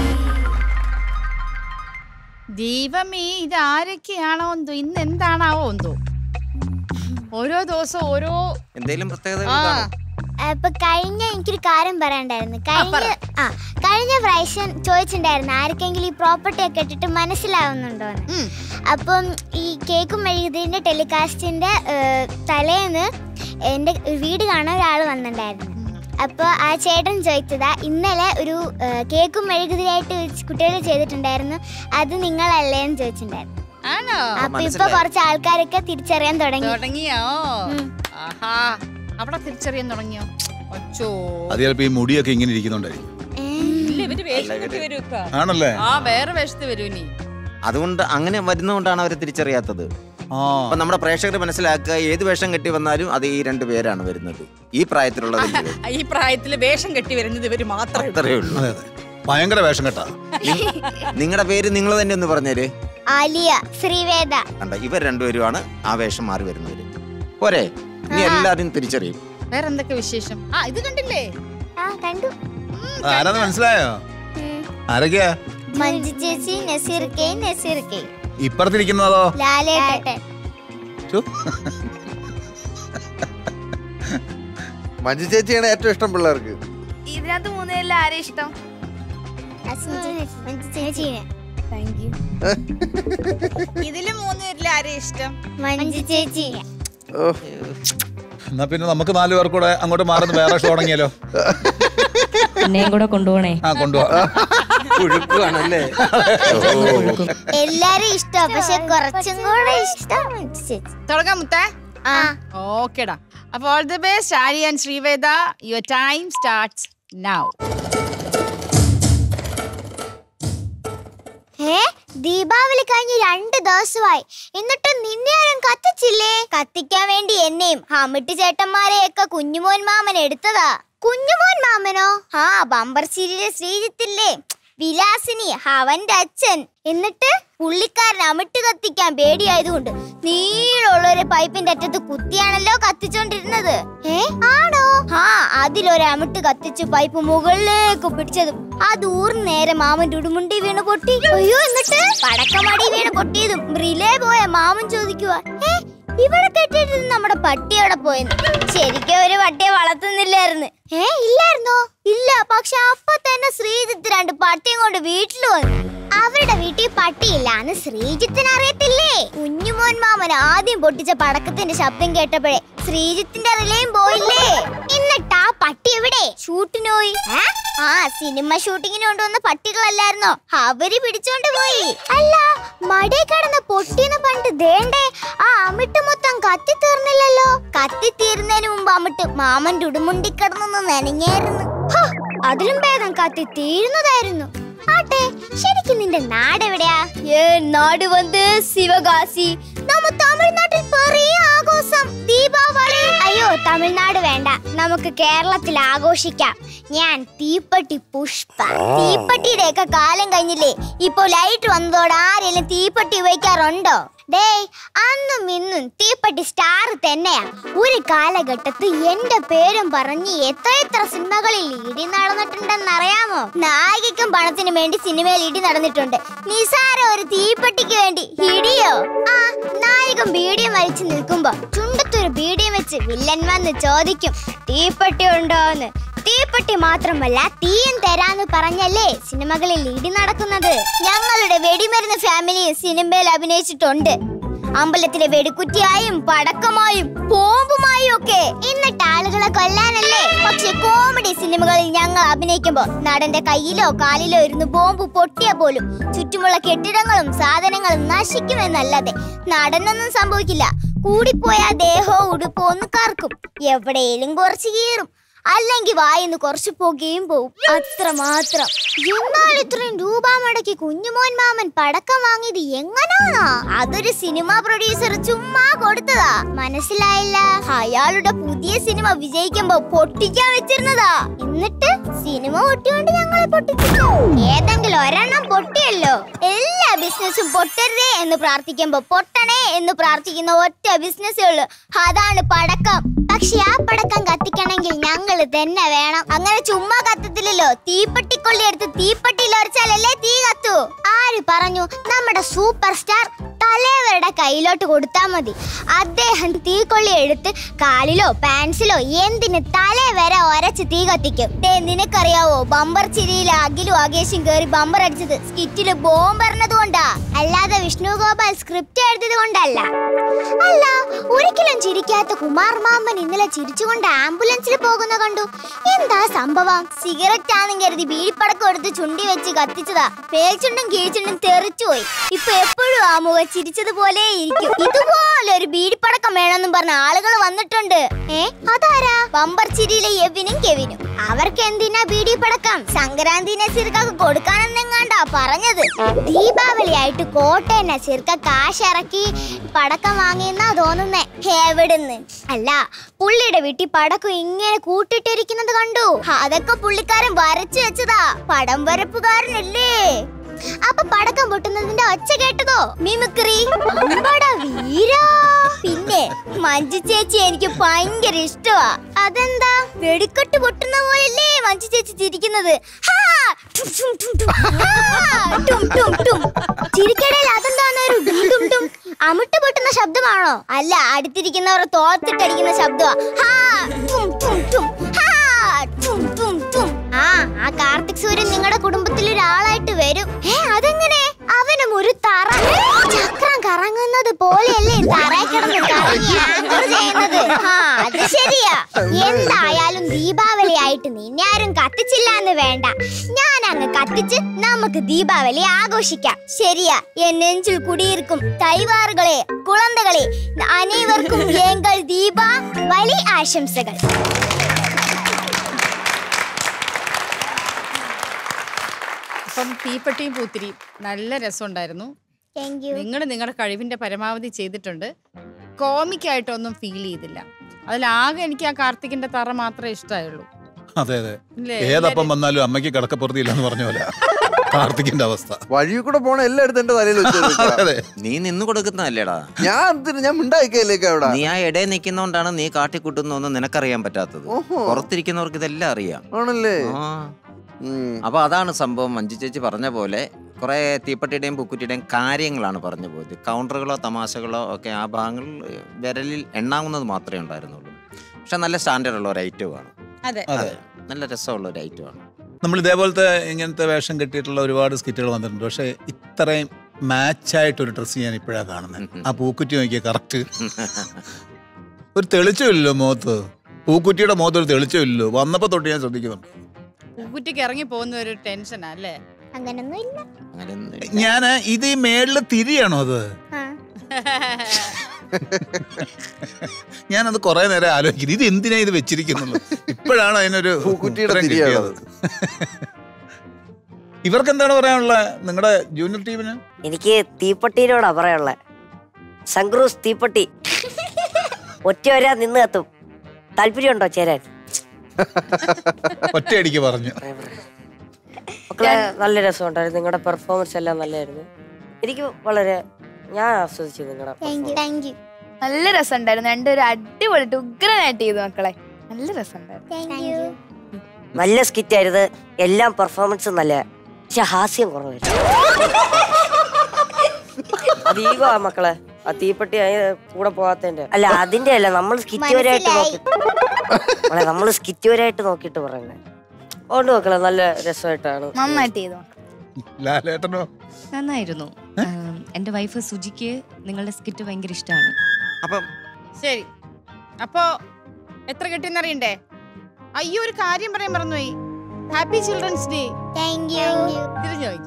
ദൈവമേ ഇതാരൊക്കെയാണോ എന്തോ ഇന്ന് എന്താണാവോ എന്തോ ഓരോ ദിവസം ഓരോ എന്തെങ്കിലും പ്രത്യേകത ആ അപ്പൊ കഴിഞ്ഞ എനിക്കൊരു കാര്യം പറയണ്ടായിരുന്നു കഴിഞ്ഞ ആ കഴിഞ്ഞ പ്രാവശ്യം ചോദിച്ചിട്ടുണ്ടായിരുന്നു ആർക്കെങ്കിലും ഈ പ്രോപ്പർട്ടി ഒക്കെ ഇട്ടിട്ട് മനസ്സിലാവുന്നുണ്ടോന്ന് അപ്പം ഈ കേക്കും മെഴുകുതിരിന്റെ ടെലികാസ്റ്റിന്റെ ഏഹ്, തലേന്ന് എൻ്റെ വീട് കാണാൻ ഒരാൾ വന്നിട്ടുണ്ടായിരുന്നു അപ്പോൾ ആ ചേട്ടൻ ചോദിച്ചതാ ഇന്നലെ ഒരു ഏഹ്, കേക്കും മെഴുകുതിരിയായിട്ട് കുട്ടികൾ ചെയ്തിട്ടുണ്ടായിരുന്നു അത് നിങ്ങളല്ലേ എന്ന് ചോദിച്ചിട്ടുണ്ടായിരുന്നു ആണോ അപ്പൊ ഇപ്പൊ മനസ്സിലായി. കുറച്ച് ആൾക്കാരൊക്കെ തിരിച്ചറിയാൻ തുടങ്ങി തുടങ്ങിയോ ആഹാ അവിടെ തിരിച്ചറിയാൻ തുടങ്ങിയോ അച്ചോ അത് ചിലപ്പോ ഈ മുടിയൊക്കെ ഇങ്ങനെ ഇരിക്കുന്നുണ്ടായിരിക്കും ഇല്ല ഇവര് വേഷം കെട്ടി വരുവാ. ആണല്ലേ ആ വേറെ വേഷത്ത് വരൂ നീ അതുകൊണ്ട് അങ്ങനെ വരുന്നതുകൊണ്ടാണ് അവർ തിരിച്ചറിയാത്തത് അപ്പൊ നമ്മുടെ പ്രേക്ഷകർ മനസ്സിലാക്കുക ഏത് വേഷം കെട്ടി വന്നാലും അത് ഈ രണ്ട് പേരാണ് വരുന്നത് ഈ പ്രായത്തിലുള്ള വലിയ പേര്. ഈ പ്രായത്തില് വേഷം കെട്ടി വരുന്നത് ഇവര് മാത്രമേ ഉള്ളൂ. അത്രേ ഉള്ളൂ അതെ അതെ ഭയങ്കര വേഷം കേട്ടാ നിങ്ങളുടെ പേര് നിങ്ങൾ തന്നെ ഒന്ന് പറഞ്ഞേര് ആലിയ ശ്രീവേദ കണ്ട ഇവർ രണ്ടുപേരുമാണ് ആ വേഷം മാറി വരുന്നവര് പോരെ ഇനി എല്ലാരും തിരിച്ചറിയും വേറെ എന്തൊക്കെ വിശേഷം ആ ഇത് കണ്ടില്ലേ ആ കണ്ടു ആരാന്ന് മനസ്സിലായോ ആരൊക്കെയാ മഞ്ജു ചേച്ചി നസീർ കെ നസീർ കെ ഇപ്പുറത്തിരിക്കുന്നതോ ലാലേട്ടൻ ചു. മഞ്ജു ചേച്ചിയാണ് ഏറ്റവും ഇഷ്ടം പിള്ളേർക്ക് ഇതിനകത്ത് മൂന്നുപേരിൽ ആരെ ഇഷ്ടം മഞ്ജു ചേച്ചീനെ ഇതില് മൂന്ന് പേരിൽ ആരെയും ഇഷ്ടം മഞ്ജു ചേച്ചി എന്നാ പിന്നെ നമുക്ക് നാലു പേർ കൂടെ അങ്ങോട്ട് മാറുന്ന വേറെ ഷോ തുടങ്ങിയാലോ എന്നെയും കൂടെ കൊണ്ടുപോകണേ ആ കൊണ്ടുപോവാ പുഴുക്കുവാണല്ലേ എല്ലാരും ഇഷ്ടം പക്ഷെ കുറച്ചും കൂടെ ഇഷ്ടം മഞ്ജു ചേച്ചി തുടങ്ങാം മുത്തേ ആ ഓക്കേടാ അപ്പൊ all the best Aari and Sreeveda your time starts now ഏ ദീപാവലി കഴിഞ്ഞ് രണ്ട് ദിവസമായി എന്നിട്ട് നിന്നെ ആരും കത്തിച്ചില്ലേ കത്തിക്കാൻ വേണ്ടി എന്നെയും ഹമിട്ട് ചേട്ടന്മാരെയൊക്കെ കുഞ്ഞുമോൻ മാമൻ എടുത്തതാ കുഞ്ഞുമോൻ മാമനോ ആ ബമ്പർ സീരിയലെ ശ്രീജിത്തില്ലേ വിലാസിനി അവന്റെ അച്ഛൻ എന്നിട്ട് പുള്ളിക്കാരൻ അമിട്ട് കത്തിക്കാൻ പേടിയായതുകൊണ്ട് നീളമുള്ള ഒരു പൈപ്പിന്റെ അറ്റത്ത് കുത്തിയാണല്ലോ കത്തിച്ചോണ്ടിരുന്നത് ഏ ആണോ ആ അതിലൊരു അമിട്ട് കത്തിച്ച് പൈപ്പ് മുകളിലേക്ക് പിടിച്ചതും അത് ഊർന്ന് നേരെ മാമന്റെ ഉടുമുണ്ടി വീണ് പൊട്ടി അയ്യോ എന്നിട്ട് പടക്കമടി വീണ് പൊട്ടിയതും റിലേ പോയ മാമൻ ചോദിക്കുക ഏ ഇവിടെ കെട്ടിട്ടിരുന്ന് നമ്മുടെ പട്ടി എവിടെ പോയെന്ന് ശരിക്കും ഒരു പട്ടിയെ വളർത്തുന്നില്ലായിരുന്നു ഏ ഇല്ലായിരുന്നോ ഇല്ല പക്ഷെ അപ്പൊ തന്നെ ശ്രീജിത്ത് രണ്ട് പട്ടിയും കൊണ്ട് വീട്ടിൽ വന്നു അവരുടെ വീട്ടിൽ പട്ടിയില്ലാന്ന് ശ്രീജിത്തിന് അറിയത്തില്ലേ കുഞ്ഞുമോൻ മാമൻ ആദ്യം പൊട്ടിച്ച പടക്കത്തിന്റെ ശബ്ദം കേട്ടപ്പോഴേ ശ്രീജിത്തിന്റെ റിലയും പോയില്ലേ എന്നിട്ട് ആ പട്ടി എവിടെ ഷൂട്ടിന് പോയി ഏ? ആ സിനിമ ഷൂട്ടിങ്ങിന് കൊണ്ടുവന്ന പട്ടികളല്ലായിരുന്നോ അവര് പിടിച്ചോണ്ട് പോയി അല്ല മടേ കിടന്ന പൊട്ടിന്ന് പണ്ട് ദേണ്ടേ ആ അമിട്ട് മൊത്തം കത്തി തീർന്നില്ലല്ലോ കത്തി തീരുന്നതിന് മുമ്പ് അമിട്ട് മാമന്റെ ഉടുമുണ്ടി കിടന്നൊന്ന് നനഞ്ഞായിരുന്നു ഹോ, അതിലും ഭേദം കത്തി തീരുന്നതായിരുന്നു ആട്ടെ ശരിക്കും നിന്റെ നാട് എവിടെയാ ഏ നാട് വന്ന് ശിവകാശി നമ്മ തമിഴ്നാട്ടിൽ പെറിയ ആഘോഷം ദീപാവലി അയ്യോ തമിഴ്നാട് വേണ്ട നമുക്ക് കേരളത്തിൽ ആഘോഷിക്കാം ഞാൻ തീപ്പട്ടി പുഷ്പ തീപ്പട്ടിയുടെ ഒക്കെ കാലം കഴിഞ്ഞില്ലേ ഇപ്പൊ ലൈറ്റ് വന്നതോടെ ആരെങ്കിലും തീപ്പട്ടി ഉപയോഗിക്കാറുണ്ടോ ഡേയ് അന്നും ഇന്നും തീപ്പട്ടി സ്റ്റാർ തന്നെയാ ഒരു കാലഘട്ടത്ത് എന്റെ പേരും പറഞ്ഞ് എത്ര എത്ര സിനിമകളിൽ ഇടി നടന്നിട്ടുണ്ടെന്നറിയാമോ നായികയ്ക്കും പണത്തിനും വേണ്ടി സിനിമയിൽ ഇടി നടന്നിട്ടുണ്ട് നിസാര ഒരു തീപ്പെട്ടിക്ക് വേണ്ടി ഇടിയോ ആ നായകൻ ബീഡിയം വലിച്ചു നിൽക്കുമ്പോ ചുണ്ടത്തൊരു ബീഡിയം വെച്ച് വില്ലൻ വന്ന് ചോദിക്കും തീപ്പെട്ടി ഉണ്ടോന്ന് തീപ്പെട്ടി മാത്രമല്ല തീയും തരാന്ന് പറഞ്ഞല്ലേ സിനിമകളിൽ ഇടി നടക്കുന്നത് ഞങ്ങളുടെ വെടിമരുന്ന് ഫാമിലിയും സിനിമയിൽ അഭിനയിച്ചിട്ടുണ്ട് അമ്പലത്തിലെ വെടിക്കുറ്റിയായും പടക്കമായും ബോംബുമായും ഒക്കെ എന്നിട്ട് ആളുകളെ കൊല്ലാനല്ലേ പക്ഷെ കോമഡി സിനിമകളിൽ ഞങ്ങൾ അഭിനയിക്കുമ്പോ നടന്റെ കയ്യിലോ കാലിലോ ഇരുന്ന് ബോംബ് പൊട്ടിയ പോലും ചുറ്റുമുള്ള കെട്ടിടങ്ങളും സാധനങ്ങളും നശിക്കുമെന്നല്ലാതെ നടനൊന്നും സംഭവിക്കില്ല കൂടിപ്പോയാ ദേഹോ ഉടുപ്പോ ഒന്ന് കറക്കും എവിടെയും കുറച്ച് കീറും അല്ലെങ്കിൽ വായിന്ന് കുറച്ച് പുകയും പോവും അത്ര മാത്രം എന്നാൽ ഇത്രയും രൂപ മുടക്കി കുഞ്ഞുമോൻ മാമൻ പടക്കം വാങ്ങിയത് എങ്ങനാണോ അതൊരു സിനിമ പ്രൊഡ്യൂസർ ചുമ്മാ കൊടുത്തതാ മനസ്സിലായില്ല അയാളുടെ പുതിയ സിനിമ വിജയിക്കുമ്പോ പൊട്ടിക്കാൻ വെച്ചിരുന്നതാ എന്നിട്ട് സിനിമ പൊട്ടിയോണ്ട് ഞങ്ങളെ പൊട്ടിച്ചു ഏതെങ്കിലും ഒരെണ്ണം പൊട്ടിയല്ലോ എല്ലാ ബിസിനസ്സും പൊട്ടരുതേ എന്ന് പ്രാർത്ഥിക്കുമ്പോ പൊട്ടണേ എന്ന് പ്രാർത്ഥിക്കുന്ന ഒറ്റ ബിസിനസ്സേ ഉള്ളൂ അതാണ് പടക്കം പക്ഷെ ആ പടക്കം കത്തിക്കണമെങ്കിൽ ഞങ്ങൾ തന്നെ വേണം അങ്ങനെ ചുമ്മാ കത്തത്തില്ലല്ലോ തീപ്പെട്ടിക്കൊള്ളി എടുത്ത് തീപ്പെട്ടിയിൽ ഒരച്ചാലല്ലേ തീ കത്തൂ ആര് പറഞ്ഞു നമ്മുടെ സൂപ്പർ സ്റ്റാർ തലേവരുടെ കയ്യിലോട്ട് കൊടുത്താൽ മതി അദ്ദേഹം തീക്കൊള്ളി എടുത്ത് കാലിലോ പാൻസിലോ എന്തിന് തലേ വരെ ഒരച്ച് തീ കത്തിക്കും ദേ, നിനക്കറിയാവോ ബമ്പർ ചിരിയിൽ അഖിലും അകേശും കേറി ബമ്പർ അടിച്ചത് സ്കിറ്റില് ബോംബ് എറിഞ്ഞത് കൊണ്ടാ അല്ലാതെ വിഷ്ണു ഗോപാൽ സ്ക്രിപ്റ്റ് എഴുതിയത് കൊണ്ടല്ല അല്ല ഒരിക്കലും ചിരിക്കാത്ത കുമാർ മാമൻ ഇന്നലെ ചിരിച്ചുകൊണ്ട് ആംബുലൻസിൽ പോകുന്ന കണ്ടു എന്താ സംഭവം സിഗരറ്റ് ആണെന്ന് കരുതി ബീഡിപ്പടക്കം എടുത്ത് ചുണ്ടി വെച്ച് കത്തിച്ചതാ പേൽച്ചുണ്ടും കീഴ്ച്ചുണ്ടും തെറിച്ചുപോയി ഇപ്പൊ എപ്പോഴും ആ മുഖം ചിരിച്ചതുപോലെ ഇരിക്കും ഇതുപോലെ ഒരു ബീഡിപ്പടക്കം വേണമെന്നും പറഞ്ഞ ആളുകൾ വന്നിട്ടുണ്ട് ഏ അതാരാ ബമ്പർ ചിരിയിലെ എവിനും കെവിനും അവർക്ക് എന്തിനാ ബീഡി പടക്കം സംക്രാന്തി നസീർക്കൊക്കെ കൊടുക്കാനെന്നെങ്ങാണ്ടാ പറഞ്ഞത് ദീപാവലിയായിട്ട് കോട്ടയം നസീർക്ക കാശ് ഇറക്കി പടക്കം വാങ്ങിയെന്നാ തോന്നുന്നേ എവിടുന്ന് അല്ല പുള്ളിയുടെ വീട്ടിൽ പടക്കം ഇങ്ങനെ കൂട്ടിട്ടിരിക്കുന്നത് കണ്ടു അതൊക്കെ പുള്ളിക്കാരൻ വരച്ചു വെച്ചതാ പടം വരപ്പുകാരനല്ലേ അപ്പൊ പടക്കം പൊട്ടുന്നതിന്റെ ഒച്ച കേട്ടതോ മിമിക്രി അമ്പടാ വീരാ പിന്നെ മഞ്ജു ചേച്ചി എനിക്ക് ഭയങ്കര ഇഷ്ടമാ അതെന്താ വെടിക്കെട്ട് പൊട്ടുന്ന പോലല്ലേ മഞ്ജു ചേച്ചി ചിരിക്കുന്നത് ഹാ! ടും ടും ടും ടും. ഹാ! ടും ടും ടും. ചിരിക്കടയിൽ അതെന്താണ് ഒരു ഡും ഡും ഡും അമിട്ട് പൊട്ടുന്ന ശബ്ദമാണോ അല്ല അടുത്തിരിക്കുന്നവർ തോത്തിട്ടടിക്കുന്ന ശബ്ദമാ ഹാ! ടും ടും ടും. ഹാ! ടും ടും ടും. ആ ആ കാർത്തിക് സൂര്യൻ നിങ്ങളുടെ കുടുംബത്തിൽ ഒരാളായിട്ട് വരും ഏ അതെങ്ങനെ അവനും ഒരു തറ ചക്രം കറങ്ങുന്നത് പോലെയല്ലേ തറയിൽ കിടന്ന് കറങ്ങി ആങ്കർ ചെയ്യുന്നത് ആ അത് ശരിയാ എന്തായാലും ദീപാവലി ആയിട്ട് നിന്നെ ആരും കത്തിച്ചില്ല എന്ന് വേണ്ട ഞാൻ അങ്ങ് കത്തിച്ച് നമുക്ക് ദീപാവലി ആഘോഷിക്കാം ശരിയാ എൻ നെഞ്ചിൽ കുടിയിരിക്കും തൈവാറുകളെ കുളന്തകളെ അനേവർക്കും എങ്കൾ ദീപ വലി ആശംസകൾ അപ്പം തീപ്പെട്ടിയും പൂത്തിരിയും നല്ല രസമുണ്ടായിരുന്നു താങ്ക് യു നിങ്ങൾ നിങ്ങളുടെ കഴിവിന്റെ പരമാവധി ചെയ്തിട്ടുണ്ട് കോമിക്കായിട്ടൊന്നും ഫീൽ ചെയ്തില്ല അതിലാകെ എനിക്ക് ആ കാർത്തികിന്റെ തറ മാത്രമേ ഇഷ്ടമായുള്ളൂ അതെ അതെ ഇല്ലേ? ഏതപ്പം വന്നാലും അമ്മയ്ക്ക് കിടക്കപ്പുറത്തില്ല എന്ന് പറഞ്ഞ പോലെ കാർത്തിക്കിന്റെ അവസ്ഥ വഴി കൂടെ പോണ എല്ലായിടത്തും എന്റെ തലയിൽ വെച്ച് അതെ നീ നിന്ന് കൊടുക്കുന്നതല്ലേടാ ഞാൻ എന്തിന് ഞാൻ മിണ്ടായിക്കയിലേക്ക് അവിടെ നീ ആ ഇടയിൽ നിൽക്കുന്നോണ്ടാണ് നീ കാട്ടിക്കൂട്ടുന്നൊന്നും നിനക്കറിയാൻ പറ്റാത്തത് ഓഹോ. പുറത്തിരിക്കുന്നവർക്ക് ഇതെല്ലാം അറിയാം ആണല്ലേ ആ. ഉം. അപ്പൊ അതാണ് സംഭവം മഞ്ജു ചേച്ചി പറഞ്ഞ പോലെ കുറെ തീപ്പെട്ടിയുടെയും പുക്കുറ്റിയുടെയും കാര്യങ്ങളാണ് പറഞ്ഞു പോയത് കൗണ്ടറുകളോ തമാശകളോ ഒക്കെ ആ ഭാഗങ്ങൾ വിരലിൽ എണ്ണാവുന്നത് മാത്രമേ ഉണ്ടായിരുന്നുള്ളൂ പക്ഷെ നല്ല സ്റ്റാൻഡേർഡ് ഉള്ള ഒരു ഐറ്റമാണ് അതെ അതെ നല്ല രസമുള്ള ഒരു ഐറ്റമാണ് നമ്മൾ ഇതേപോലത്തെ ഇങ്ങനത്തെ വേഷം കെട്ടിയിട്ടുള്ള ഒരുപാട് സ്കിറ്റുകൾ വന്നിട്ടുണ്ട് പക്ഷേ ഇത്രയും മാച്ചായിട്ടൊരു ഡ്രസ്സ് ഞാൻ ഇപ്പോഴാണ് കാണുന്നത് ആ പൂക്കുറ്റി നോക്കിയ കറക്റ്റ് ഒരു തെളിച്ചമില്ലല്ലോ മുഖത്ത് പൂക്കുറ്റിയുടെ മുഖത്ത് ഒരു തെളിച്ചമില്ലല്ലോ വന്നപ്പോ തൊട്ട് ഞാൻ ശ്രദ്ധിക്കുന്നുണ്ട് കുറ്റിക്ക് ഇറങ്ങി പോകുന്ന ഒരു ടെൻഷനാ അല്ലേ അങ്ങനൊന്നും ഇല്ല അങ്ങനെ ഞാൻ ഇത് ഈ മേളില് തിരിയാണോ അത് ആ ഞാനത് കുറെ നേരം ആലോചിക്കുന്നത് ഇത് എന്തിനാ ഇത് വെച്ചിരിക്കുന്നുള്ളൂ ഇപ്പോഴാണ് അതിനൊരു പൂക്കുറ്റിയുടെ ഉത്തരം തിരിയാണ് കിട്ടിയത്. ഇവർക്ക് എന്താണ് പറയാനുള്ളത് നിങ്ങളുടെ ജൂനിയർ ടീമിന് എനിക്ക് തീപ്പട്ടിയിലോടാ പറയാനുള്ളത് സംക്രൂസ് തീപ്പട്ടി ഒറ്റ വരാ നിന്ന് കത്തും താല്പര്യമുണ്ടോ ചേരാൻ ഒറ്റയടിക്ക് പറഞ്ഞു മക്കളെ നല്ല രസമുണ്ടായിരുന്നു നിങ്ങളുടെ പെർഫോമൻസ് എല്ലാം നല്ലതായിരുന്നു എനിക്ക് വളരെ ഞാൻ ആസ്വദിച്ചു നിങ്ങളുടെ താങ്ക് യു താങ്ക് യു നല്ല രസമുണ്ടായിരുന്നു രണ്ടുപേരും അടിപൊളിട്ട് ഉഗ്രനായിട്ട് ചെയ്തു മക്കളെ നല്ല രസമുണ്ടായിരുന്നു താങ്ക് യു നല്ല സ്കിറ്റ് ആയിരുന്നു എല്ലാം പെർഫോമൻസ് നല്ല പക്ഷെ ഹാസ്യം കുറവായിരുന്നു അത് ഈഗോ ആ മക്കളെ ആ തീപ്പെട്ടി അതിന് കൂടെ പോകാത്തതിന്റെ അല്ല അതിന്റെ അല്ല നമ്മൾ സ്കിറ്റ് വരെയായിട്ട് മനസ്സിലായി. നോക്കി മോളെ, നമ്മള് സ്കിറ്റ് വരെയായിട്ട് നോക്കിയിട്ട് പറയുന്നത് അതുകൊണ്ട് മക്കളെ നല്ല രസമായിട്ടാണ് നന്നായിട്ട് ചെയ്തു ലാലേട്ടനോ നന്നായിരുന്നു ആം, എൻ്റെ വൈഫ് സുജിക്ക് നിങ്ങളുടെ സ്കിറ്റ് ഭയങ്കര ഇഷ്ടമാണ് അപ്പം ശരി അപ്പോ എത്ര കിട്ടിയെന്നറിയണ്ടേ അയ്യോ ഒരു കാര്യം പറയാൻ മറന്നുപോയി happy children's day thank you തിരിഞ്ഞു ചോദിക്കും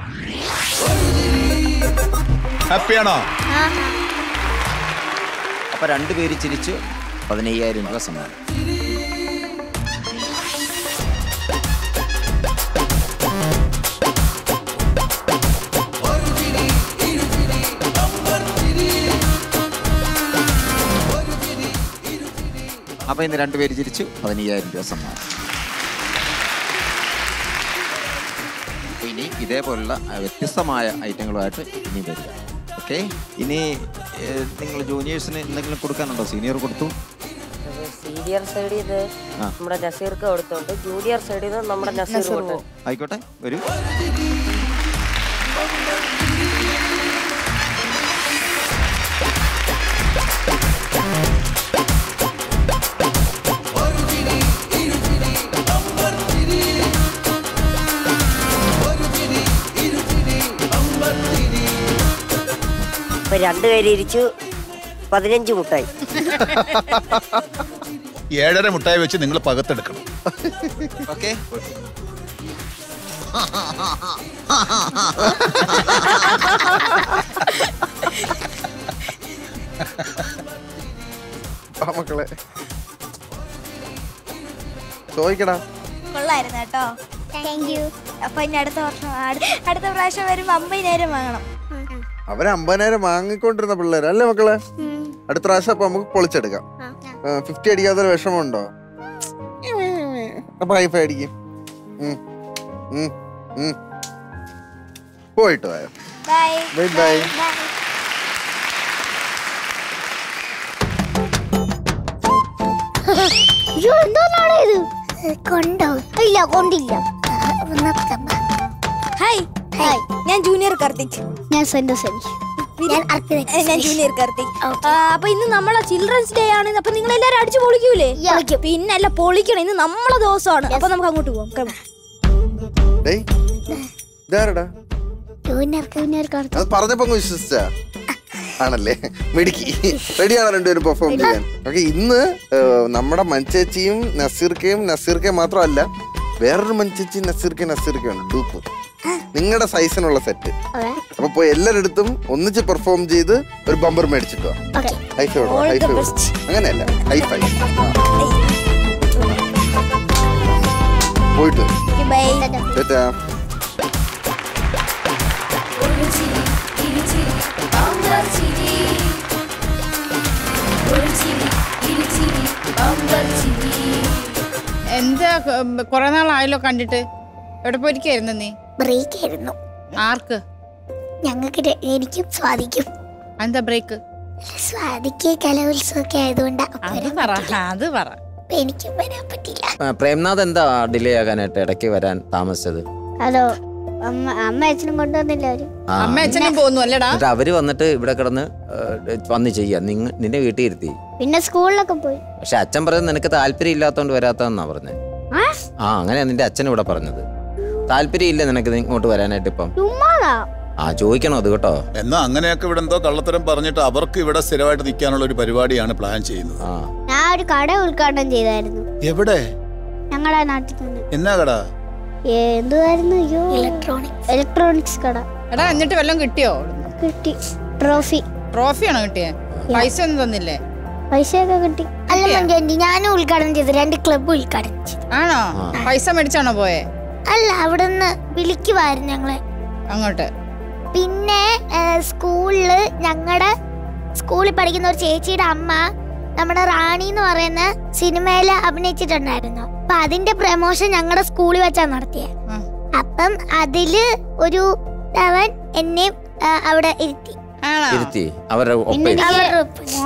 ഹാപ്പിയാണോ അപ്പൊ രണ്ടുപേര് ചിരിച്ചു പതിനയ്യായിരം രൂപ സമ്മാനം അപ്പൊ ഇന്ന് രണ്ടുപേര് ചിരിച്ചു പതിനയ്യായിരം രൂപ സമ്മാനം ഇതേപോലുള്ള ആ, വ്യത്യസ്തമായ ഐറ്റങ്ങളുമായിട്ട് ഇനി വരിക ഓക്കെ ഇനി നിങ്ങൾ ജൂനിയേഴ്സിന് എന്തെങ്കിലും കൊടുക്കാനുണ്ടോ സീനിയർ കൊടുത്തു സീനിയർ സൈഡിൽ നിന്ന് ആ. നമ്മുടെ നസീർക്ക് കൊടുത്തോണ്ട് ജൂനിയർ സൈഡിൽ നിന്ന് നമ്മുടെ നസീർ കൊടുത്തു ആയിക്കോട്ടെ വരൂ ഇപ്പൊ രണ്ടു പേര് ഇരിച്ചു പതിനഞ്ച് മുട്ടായി ഏഴര മുട്ടായി വെച്ച് നിങ്ങൾ പകത്തെടുക്കണം ഓക്കെ ആ മക്കളെ ചോദിക്കടാ കൊള്ളായിരുന്നു കേട്ടോ താങ്ക് യു അപ്പൊ ഇനി അടുത്ത വർഷം അടു- അടുത്ത പ്രാവശ്യം വരുമ്പോ അമ്പതിനായിരം വാങ്ങണം അവര് അമ്പതിനായിരം വാങ്ങിക്കൊണ്ടിരുന്ന പിള്ളേര് അല്ലേ മക്കളെ അടുത്ത പ്രാവശ്യം അപ്പൊ നമുക്ക് പൊളിച്ചെടുക്കാം ഫിഫ്റ്റി അടിക്കാത്തൊരു വിഷമമുണ്ടോ അപ്പൊ ഹൈഫൈ അടിക്കും ഉം. ഉം. ഉം. പോയിട്ട് പോയോ ബൈ ബൈ ബൈ അയ്യോ എന്തോന്നാണ് ഇത് കൊണ്ടോ ഇല്ല കൊണ്ടില്ല ഹായ് ഹായ് ഞാൻ ജൂനിയർ കാർത്തിക് ഞാൻ സെന്റ് സെൻസ് ഞാൻ ഏ, ഞാൻ ജൂനിയർ കാർത്തിക് ആ, അപ്പൊ ഇന്ന് നമ്മളെ ചിൽഡ്രൻസ് ഡേ ആണ് അപ്പൊ നിങ്ങൾ എല്ലാരും അടിച്ചു പൊളിക്കൂലേ പിന്നെ അല്ല പൊളിക്കണം ഇന്ന് നമ്മളെ ദിവസമാണ് അപ്പൊ നമുക്ക് അങ്ങോട്ട് പോവാം Come on. ഡേയ് ഇതാരടാ ജൂനിയർ ജൂനിയർ അത് പറഞ്ഞപ്പോ അങ്ങ് വിശ്വസിച്ചാ ആണല്ലേ മിടുക്കി റെഡിയാണോ രണ്ടുപേരും പെർഫോം ചെയ്യാൻ ഓക്കെ ഇന്ന് ഏഹ്, നമ്മുടെ മഞ്ചേച്ചിയും നസീർക്കയും നസീർക്കയും മാത്രമല്ല വേറൊരു മഞ്ചേച്ചി നസീർക്ക നസീർക്കയുണ്ട് ഡൂപ്പ് നിങ്ങളുടെ സൈസിനുള്ള സെറ്റ് അപ്പൊ പോയി എല്ലാരടുത്തും ഒന്നിച്ച് പെർഫോം ചെയ്ത് ഒരു ബമ്പർ മേടിച്ചിട്ട് വാ hi fi All the hi fi best. അങ്ങനെയല്ല ഹൈഫൈ പോയിട്ട് Okay, bye. ടാറ്റാ ഒരു ചിരി ഇരു ചിരി ബമ്പർ ചിരി ഒരു ചിരി ഇരു ചിരി ബമ്പർ ചിരി എന്താ കുറെ നാളായല്ലോ കണ്ടിട്ട് എവിടെ പോയിരിക്കായിരുന്നു നീ ബ്രേക്ക് ആയിരുന്നു ആർക്ക് ഞങ്ങൾക്ക് ര- എനിക്കും സ്വാദിക്കും എന്താ ബ്രേക്ക് സ്വാദിക്ക് കലോത്സവമൊക്കെ ആയതുകൊണ്ടാ അത് പറ അത് പറ അപ്പൊ എനിക്കും വരാൻ പറ്റില്ല പ്രേംനാഥ് എന്താ ഡിലേ ആകാനായിട്ട് ഇടയ്ക്ക് വരാൻ താമസിച്ചത് അതോ അമ്മ അമ്മ അച്ഛനും കൊണ്ടുവന്നില്ല അവര് ആ. അമ്മ അച്ഛനും പോകുന്നു അല്ലേടാ എന്നിട്ട് അവര് വന്നിട്ട് ഇവിടെ കിടന്ന് ഏഹ്, വന്ന് ചെയ്യാ നിങ്ങ നിന്നെ വീട്ടിൽ ഇരുത്തി പിന്നെ സ്കൂളിലൊക്കെ പോയി പക്ഷെ അച്ഛൻ പറയുന്നത് നിനക്ക് താല്പര്യം ഇല്ലാത്തോണ്ട് വരാത്തതെന്നാ പറഞ്ഞത് ആ? ആ അങ്ങനെയാ നിന്റെ അച്ഛൻ ഇവിടെ പറഞ്ഞത് താല്പര്യം ഇല്ല നിനക്ക് ഇങ്ങോട്ട് വരാനായിട്ട് ഇപ്പം ചുമ്മാതാ ആ ചോദിക്കണോ അത് കേട്ടോ എന്നാ അങ്ങനെയൊക്കെ ഇവിടെ എന്തോ കള്ളത്തരം പറഞ്ഞിട്ട് അവർക്ക് ഇവിടെ സ്ഥിരമായിട്ട് നിൽക്കാനുള്ള ഒരു പരിപാടിയാണ് പ്ലാൻ ചെയ്യുന്നത് ആ ഞാൻ ഒരു കട ഉദ്ഘാടനം ചെയ്തായിരുന്നു എവിടെ ഞങ്ങളുടെ നാട്ടിൽ തന്നെ എന്നാ കടാ ഏ, എന്തുവായിരുന്നു അയ്യോ ഇലക്ട്രോണിക്സ് ഇലക്ട്രോണിക്സ് കട എടാ എന്നിട്ട് വല്ലതും കിട്ടിയോ കിട്ടി ട്രോഫി ട്രോഫിയാണോ കിട്ടിയേ പൈസ ഒന്നും തന്നില്ലേ പൈസയൊക്കെ കിട്ടി അല്ല മഞ്ചേണ്ടി ഞാനും ഉദ്ഘാടനം ചെയ്തു രണ്ട് ക്ലബ്ബ് ഉദ്ഘാടനം ചെയ്തു ആണോ പൈസ മേടിച്ചാണോ പോയെ അല്ല അവിടുന്ന് വിളിക്കുമായിരുന്നു ഞങ്ങളെ അങ്ങോട്ട് പിന്നെ ഏഹ്, സ്കൂളില് ഞങ്ങളുടെ സ്കൂളിൽ പഠിക്കുന്ന ഒരു ചേച്ചിയുടെ അമ്മ നമ്മുടെ റാണി എന്ന് പറയുന്ന സിനിമയിൽ അഭിനയിച്ചിട്ടുണ്ടായിരുന്നു അപ്പൊ അതിന്റെ പ്രമോഷൻ ഞങ്ങളുടെ സ്കൂളിൽ വെച്ചാ നടത്തിയത് ആ. അപ്പം അതില് ഒരു അവൻ എന്നെയും ആ, അവിടെ ഇരുത്തി ആണോ ഇരുത്തി അവരുടെ ഒപ്പം ഇരുത്തി. അവരുടെ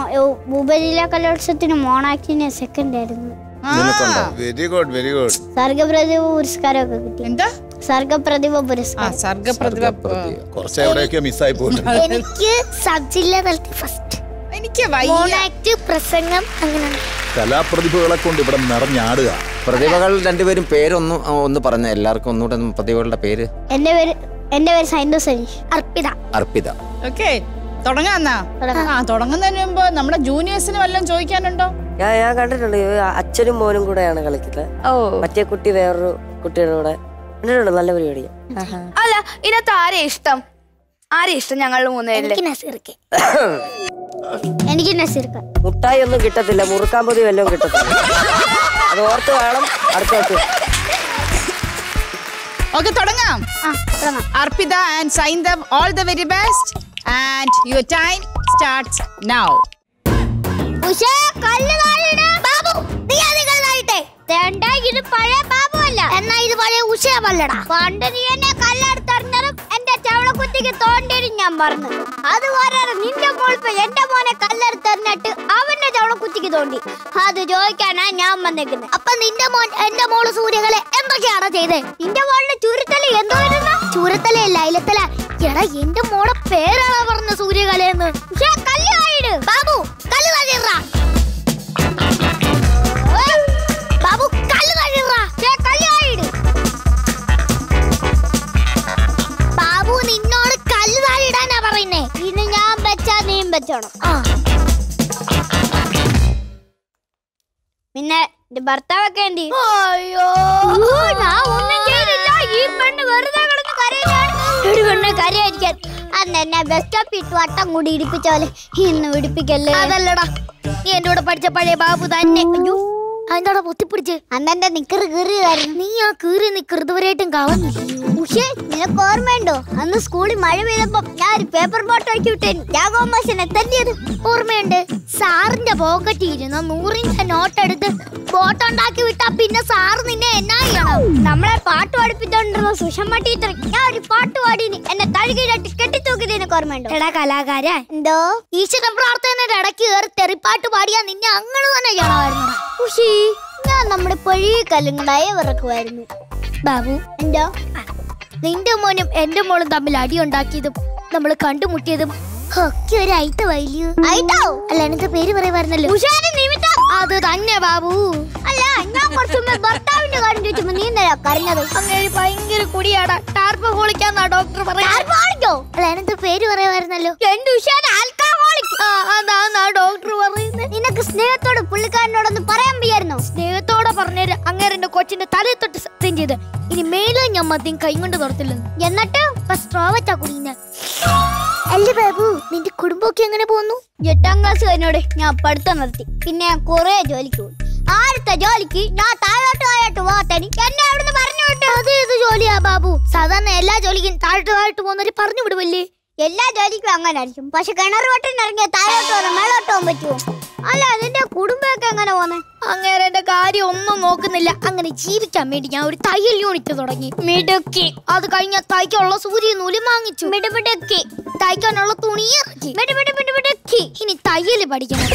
ഉപജില്ലാ കലോത്സവത്തിന് മോണാക്ടിന് സെക്കൻഡ് ആയിരുന്നു ആ, നിനക്കുണ്ടോ വെരി ഗുഡ് വെരി ഗുഡ് സർഗപ്രതിഭ പുരസ്കാരമൊക്കെ കിട്ടി എന്താ സർഗപ്രതിഭ ആ പുരസ്കാരം സർഗപ്രതിഭ സർഗ്ഗപ്രതിഭ. കുറച്ച് എവിടെയൊക്കെ മിസ്സായി പോയിട്ടുണ്ട് എനിക്ക് സബ് ജില്ലാ തലത്തിൽ ഫസ്റ്റ് എനിക്ക് വയ്യ മോണാക്ട് പ്രസംഗം അങ്ങനെ കലാപ്രതിഭകളെ കൊണ്ട് ഇവിടെ നിറഞ്ഞാടുക പ്രതിഭകൾ രണ്ടുപേരും പേരൊന്നും ആ, ഒന്ന് പറഞ്ഞ എല്ലാവർക്കും ഒന്നുകൂടെ ഒന്ന് പ്രതിഭകളുടെ പേര് എന്റെ പേര് എന്റെ പേര് സൈൻഡോ സനീഷ് അർപ്പിത അർപ്പിത ഓക്കെ തുടങ്ങാന്നാ തുടങ്ങാം. ആ തുടങ്ങുന്നതിന് മുമ്പ് നമ്മുടെ ജൂനിയേഴ്സിന് വല്ലതും ചോദിക്കാനുണ്ടോ ഞാൻ ഞാൻ കണ്ടിട്ടുണ്ട് ഈ അച്ഛനും മോനും കൂടെയാണ് കളിക്കുന്നത് ഓ മറ്റേ കുട്ടി വേറൊരു കുട്ടിയുടെ കൂടെ കണ്ടിട്ടുണ്ട് നല്ല പരിപാടിയാ അല്ല ഇതിനകത്ത് ആരെ ഇഷ്ടം ആരെ ഇഷ്ടം ഞങ്ങൾ മൂന്നുപേരില് എനിക്ക് നസീർക്ക് എനിക്ക് നസീർക്ക് മുട്ടായി ഒന്നും കിട്ടത്തില്ല മുറുക്കാൻ പൊതി വല്ലതും കിട്ടത്തില്ല അത് ഓർത്ത് വേണം അടുത്ത വർഷം ഓക്കെ തുടങ്ങാം ആ തുടങ്ങാം Arpitha and Saindhav all the very best and your time starts now ഉഷേ, കല്ല് താഴെയിട്. ബാബു, നീ അത് കല്ല് താഴെയിട്ടെ. വേണ്ട, ഇത് പഴയ ബാബു അല്ല എന്നാ ഇത് പഴയ ഉഷ പല്ലടാ പണ്ട് നീ എന്നെ കല്ലെടുത്തെറിഞ്ഞ കുത്തിക്ക് തോണ്ടേരും ഞാൻ പറഞ്ഞു അത് പോരാതെ നിന്റെ മോളിപ്പോ എന്റെ മോനെ കല്ലെടുത്തെറിഞ്ഞിട്ട് അവന്റെ ചവള കുത്തിക്ക് തോണ്ടി അത് ചോദിക്കാനാ ഞാൻ വന്നേക്കുന്നത് അപ്പൊ നിന്റെ മോൻ എന്റെ മോള് സൂര്യകളെ എന്തൊക്കെയാണോ ചെയ്തേ നിന്റെ മോളിന്റെ ചുരുത്തല എന്തോ ചുരുത്തലയല്ല ഇലത്തല എടാ എന്റെ മോളെ പേരാണോ പറഞ്ഞ സൂര്യകലയെന്ന് പക്ഷേ കല്ല് ബാബു കല്ല് തള്ളിടാ ബാബു കല്ല് തള്ളിടാ ഛേ, കല്ല് താഴെയിട്. ബാബു നിന്നോട് കല്ല് താഴെയിടാനാ പറയുന്നേ ഇനി ഞാൻ വെച്ചാ നീയും വെച്ചോണം പിന്നെ എന്റെ ഭർത്താവൊക്കെ എന്ത് ചെയ്യും? അയ്യോ ഞാൻ ഒന്നും ചെയ്തില്ല ഈ പെണ്ണ് വെറുതെ കിടന്ന് കരയാണ് ഒരു പെണ്ണ് കരയായിരിക്കാൻ അന്ന് എന്നെ ബസ് സ്റ്റോപ്പിൽ ഇട്ട് വട്ടം കൂടി ഇടിപ്പിച്ച പോലെ ഇന്ന് ഇടിപ്പിക്കല്ലേ അതല്ലടാ നീ എന്റെ കൂടെ പഠിച്ച പഴയ ബാബു തന്നെ അയ്യോ അതിന്റെ പൊത്തിപ്പിടിച്ച് അന്നെന്റെ നിക്കറ് കീറിയതായിരുന്നു നീ ആ കീറി നിക്കറ് ഇതുവരെയായിട്ടും കളഞ്ഞില്ല ഉഷേ നിനക്ക് ഓർമ്മയുണ്ടോ അന്ന് സ്കൂളിൽ മഴ പെയ്തപ്പോ ഞാൻ ഒരു പേപ്പർ ബോട്ട് ആക്കി വിട്ടേന് ജാഗോമാശനെ തല്ലിയത് ഓർമ്മയുണ്ട് സാറിന്റെ പോക്കറ്റിൽ ഇരുന്ന നൂറിന്റെ നോട്ട് എടുത്ത് ബോട്ട് ഉണ്ടാക്കി വിട്ടാ പിന്നെ സാറ് നിന്നെ എന്നാ ചെയ്യണം നമ്മളെ പാട്ട് പഠിപ്പിച്ചോണ്ടിരുന്ന സുഷമ്മ ടീച്ചർ ഞാൻ ഒരു പാട്ട് പാടിനി എന്നെ തഴുകിയിട്ട് കെട്ടിത്തൂക്കി നിനക്ക് ഓർമ്മയുണ്ടോ എടാ കലാകാര എന്തോ ഈശ്വര പ്രാർത്ഥനയുടെ ഇടയ്ക്ക് കയറി തെറിപ്പാട്ട് പാടിയാ നിന്നെ അങ്ങനെ തന്നെ ചെയ്യണമായിരുന്നു ഉഷി ഞാൻ നമ്മുടെ പഴയ കല്ലുങ്ങളായ വിറക്കുമായിരുന്നു ബാബു എന്തോ നിന്റെ മോനും എന്റെ മോളും തമ്മിൽ അടി ഉണ്ടാക്കിയതും നമ്മൾ കണ്ടുമുട്ടിയതും ഒക്കെ ഒരു ഐത്ത വൈലിയോ ഐത്തോ അല്ല എനിക്ക് പേര് പറയുമായിരുന്നല്ലോ അത് തന്നെ ബാബു അല്ല ഞാൻ കുറച്ച് മുമ്പ് ഭർത്താവിന്റെ കാര്യം ചോദിച്ചപ്പോ നീ എന്തിനാ കരഞ്ഞത് അങ്ങനെ ഭയങ്കര കുടിയാടാ ടാർപ്പ് ഹോളിക്കാന്നാ ഡോക്ടർ പറയുന്നത് അല്ല എനിക്ക് പേര് പറയുമായിരുന്നല്ലോ എന്റെ ഉഷാൻ ആൽക്കഹോളിക് അതാന്നാ ഡോക്ടർ പറയുന്നത് നിനക്ക് സ്നേഹത്തോട് പുള്ളിക്കാരനോടൊന്ന് പറയാൻ വയ്യായിരുന്നോ സ്നേഹത്തോടെ പറഞ്ഞേര് അങ്ങേരെ എന്റെ കൊച്ചിന്റെ തലയിൽ തൊട്ട് സത്യം ചെയ്ത് ഇനി മേലെ ഞാൻ മദ്യം കൈ കൊണ്ട് തുറത്തില്ലെന്ന് എന്നിട്ട് സ്ട്രോ വെച്ചാ കുടിയുന്നത് അല്ല ബാബു നിന്റെ കുടുംബമൊക്കെ എങ്ങനെ പോകുന്നു എട്ടാം ക്ലാസ് കഴിഞ്ഞോടെ ഞാൻ പഠിത്തം നിർത്തി പിന്നെ ഞാൻ കുറെ ജോലിക്ക് പോയി ആദ്യത്തെ ജോലിക്ക് ഞാൻ താഴോട്ട് താഴോട്ട് പോകാത്തനി എന്നെ അവിടുന്ന് പറഞ്ഞു വിട്ടു അത് ഏത് ജോലിയാ ബാബു സാധാരണ എല്ലാ ജോലിക്കും താഴോട്ട് താഴോട്ട് പോകുന്നവര് പറഞ്ഞു വിടുവല്ലേ എല്ലാ ജോലിക്കും അങ്ങനെ ആയിരിക്കും പക്ഷെ കിണർ വട്ടിന് ഇറങ്ങിയ താഴോട്ട് പോകാൻ മേളോട്ട് പോകാൻ പറ്റുമോ അല്ല അതിന്റെ കുടുംബമൊക്കെ എങ്ങനെ പോന്നെ അങ്ങനെ എന്റെ കാര്യം ഒന്നും നോക്കുന്നില്ല അങ്ങനെ ജീവിക്കാൻ വേണ്ടി ഞാൻ ഒരു തയ്യൽ യൂണിറ്റ് തുടങ്ങി മിടുക്കി അത് കഴിഞ്ഞ തയ്ക്കുള്ള സൂര്യ നൂല് വാങ്ങിച്ചു മിടുമിടുക്കി തയ്ക്കാനുള്ള തുണി ഇറക്കി മിടുമിടുമിടുമിടുക്കി ഇനി തയ്യല് പഠിക്കണം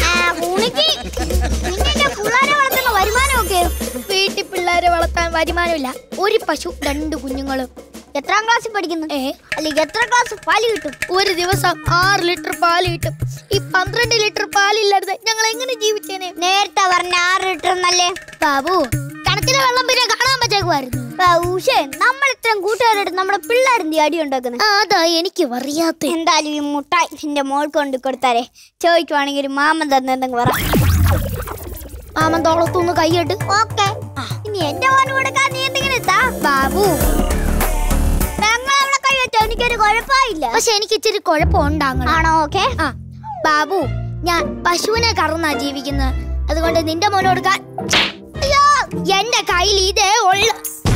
പിള്ളേരെ വളർത്തുന്ന വരുമാനമൊക്കെ വീട്ടിൽ പിള്ളേരെ വളർത്താൻ വരുമാനമില്ല ഒരു പശു രണ്ട് കുഞ്ഞുങ്ങളും എത്രാം ക്ലാസ്സിൽ പഠിക്കുന്നു ഏ അല്ലെങ്കിൽ എത്ര ക്ലാസ് പാല് കിട്ടും ഒരു ദിവസം ആറ് ലിറ്റർ പാല് കിട്ടും ഈ പന്ത്രണ്ട് ലിറ്റർ പാലില്ലാതെ ഞങ്ങൾ എങ്ങനെ ജീവിച്ചേനെ നേരത്തെ പറഞ്ഞ ആറ് ലിറ്റർ എന്നല്ലേ ബാബു കണക്കിലെ വെള്ളം പിന്നെ കാണാൻ പറ്റേക്കുമായിരുന്നു ഉഷേ നമ്മൾ ഇത്രയും കൂട്ടുകാരെടുത്ത് നമ്മുടെ പിള്ളേരെന്തി അടി ഉണ്ടാക്കുന്നത് അതാ എനിക്ക് അറിയാത്ത എന്തായാലും ഈ മുട്ടായി എന്റെ മോൾ കൊണ്ട് കൊടുത്താലേ ചോദിക്കുവാണെങ്കിൽ ഒരു മാമൻ തന്നെന്തെങ്കിലും പറ മാമൻ തോളത്തൊന്ന് കൈയിട്ട് ഓക്കെ ഇനി എന്റെ മോന് കൊടുക്കാൻ നീ എന്തെങ്കിലും താ ബാബു ഞങ്ങളവിടെ കൈ വെച്ചോ എനിക്കൊരു കുഴപ്പമില്ല പക്ഷെ എനിക്ക് ഇച്ചിരി കുഴപ്പമുണ്ടാകണം ആണോ ഓക്കെ ആ ബാബു ഞാൻ പശുവിനെ കറന്നാ ജീവിക്കുന്നത് അതുകൊണ്ട് നിന്റെ മോന് കൊടുക്കാൻ അയ്യോ എന്റെ കയ്യിൽ ഇതേ ഉള്ള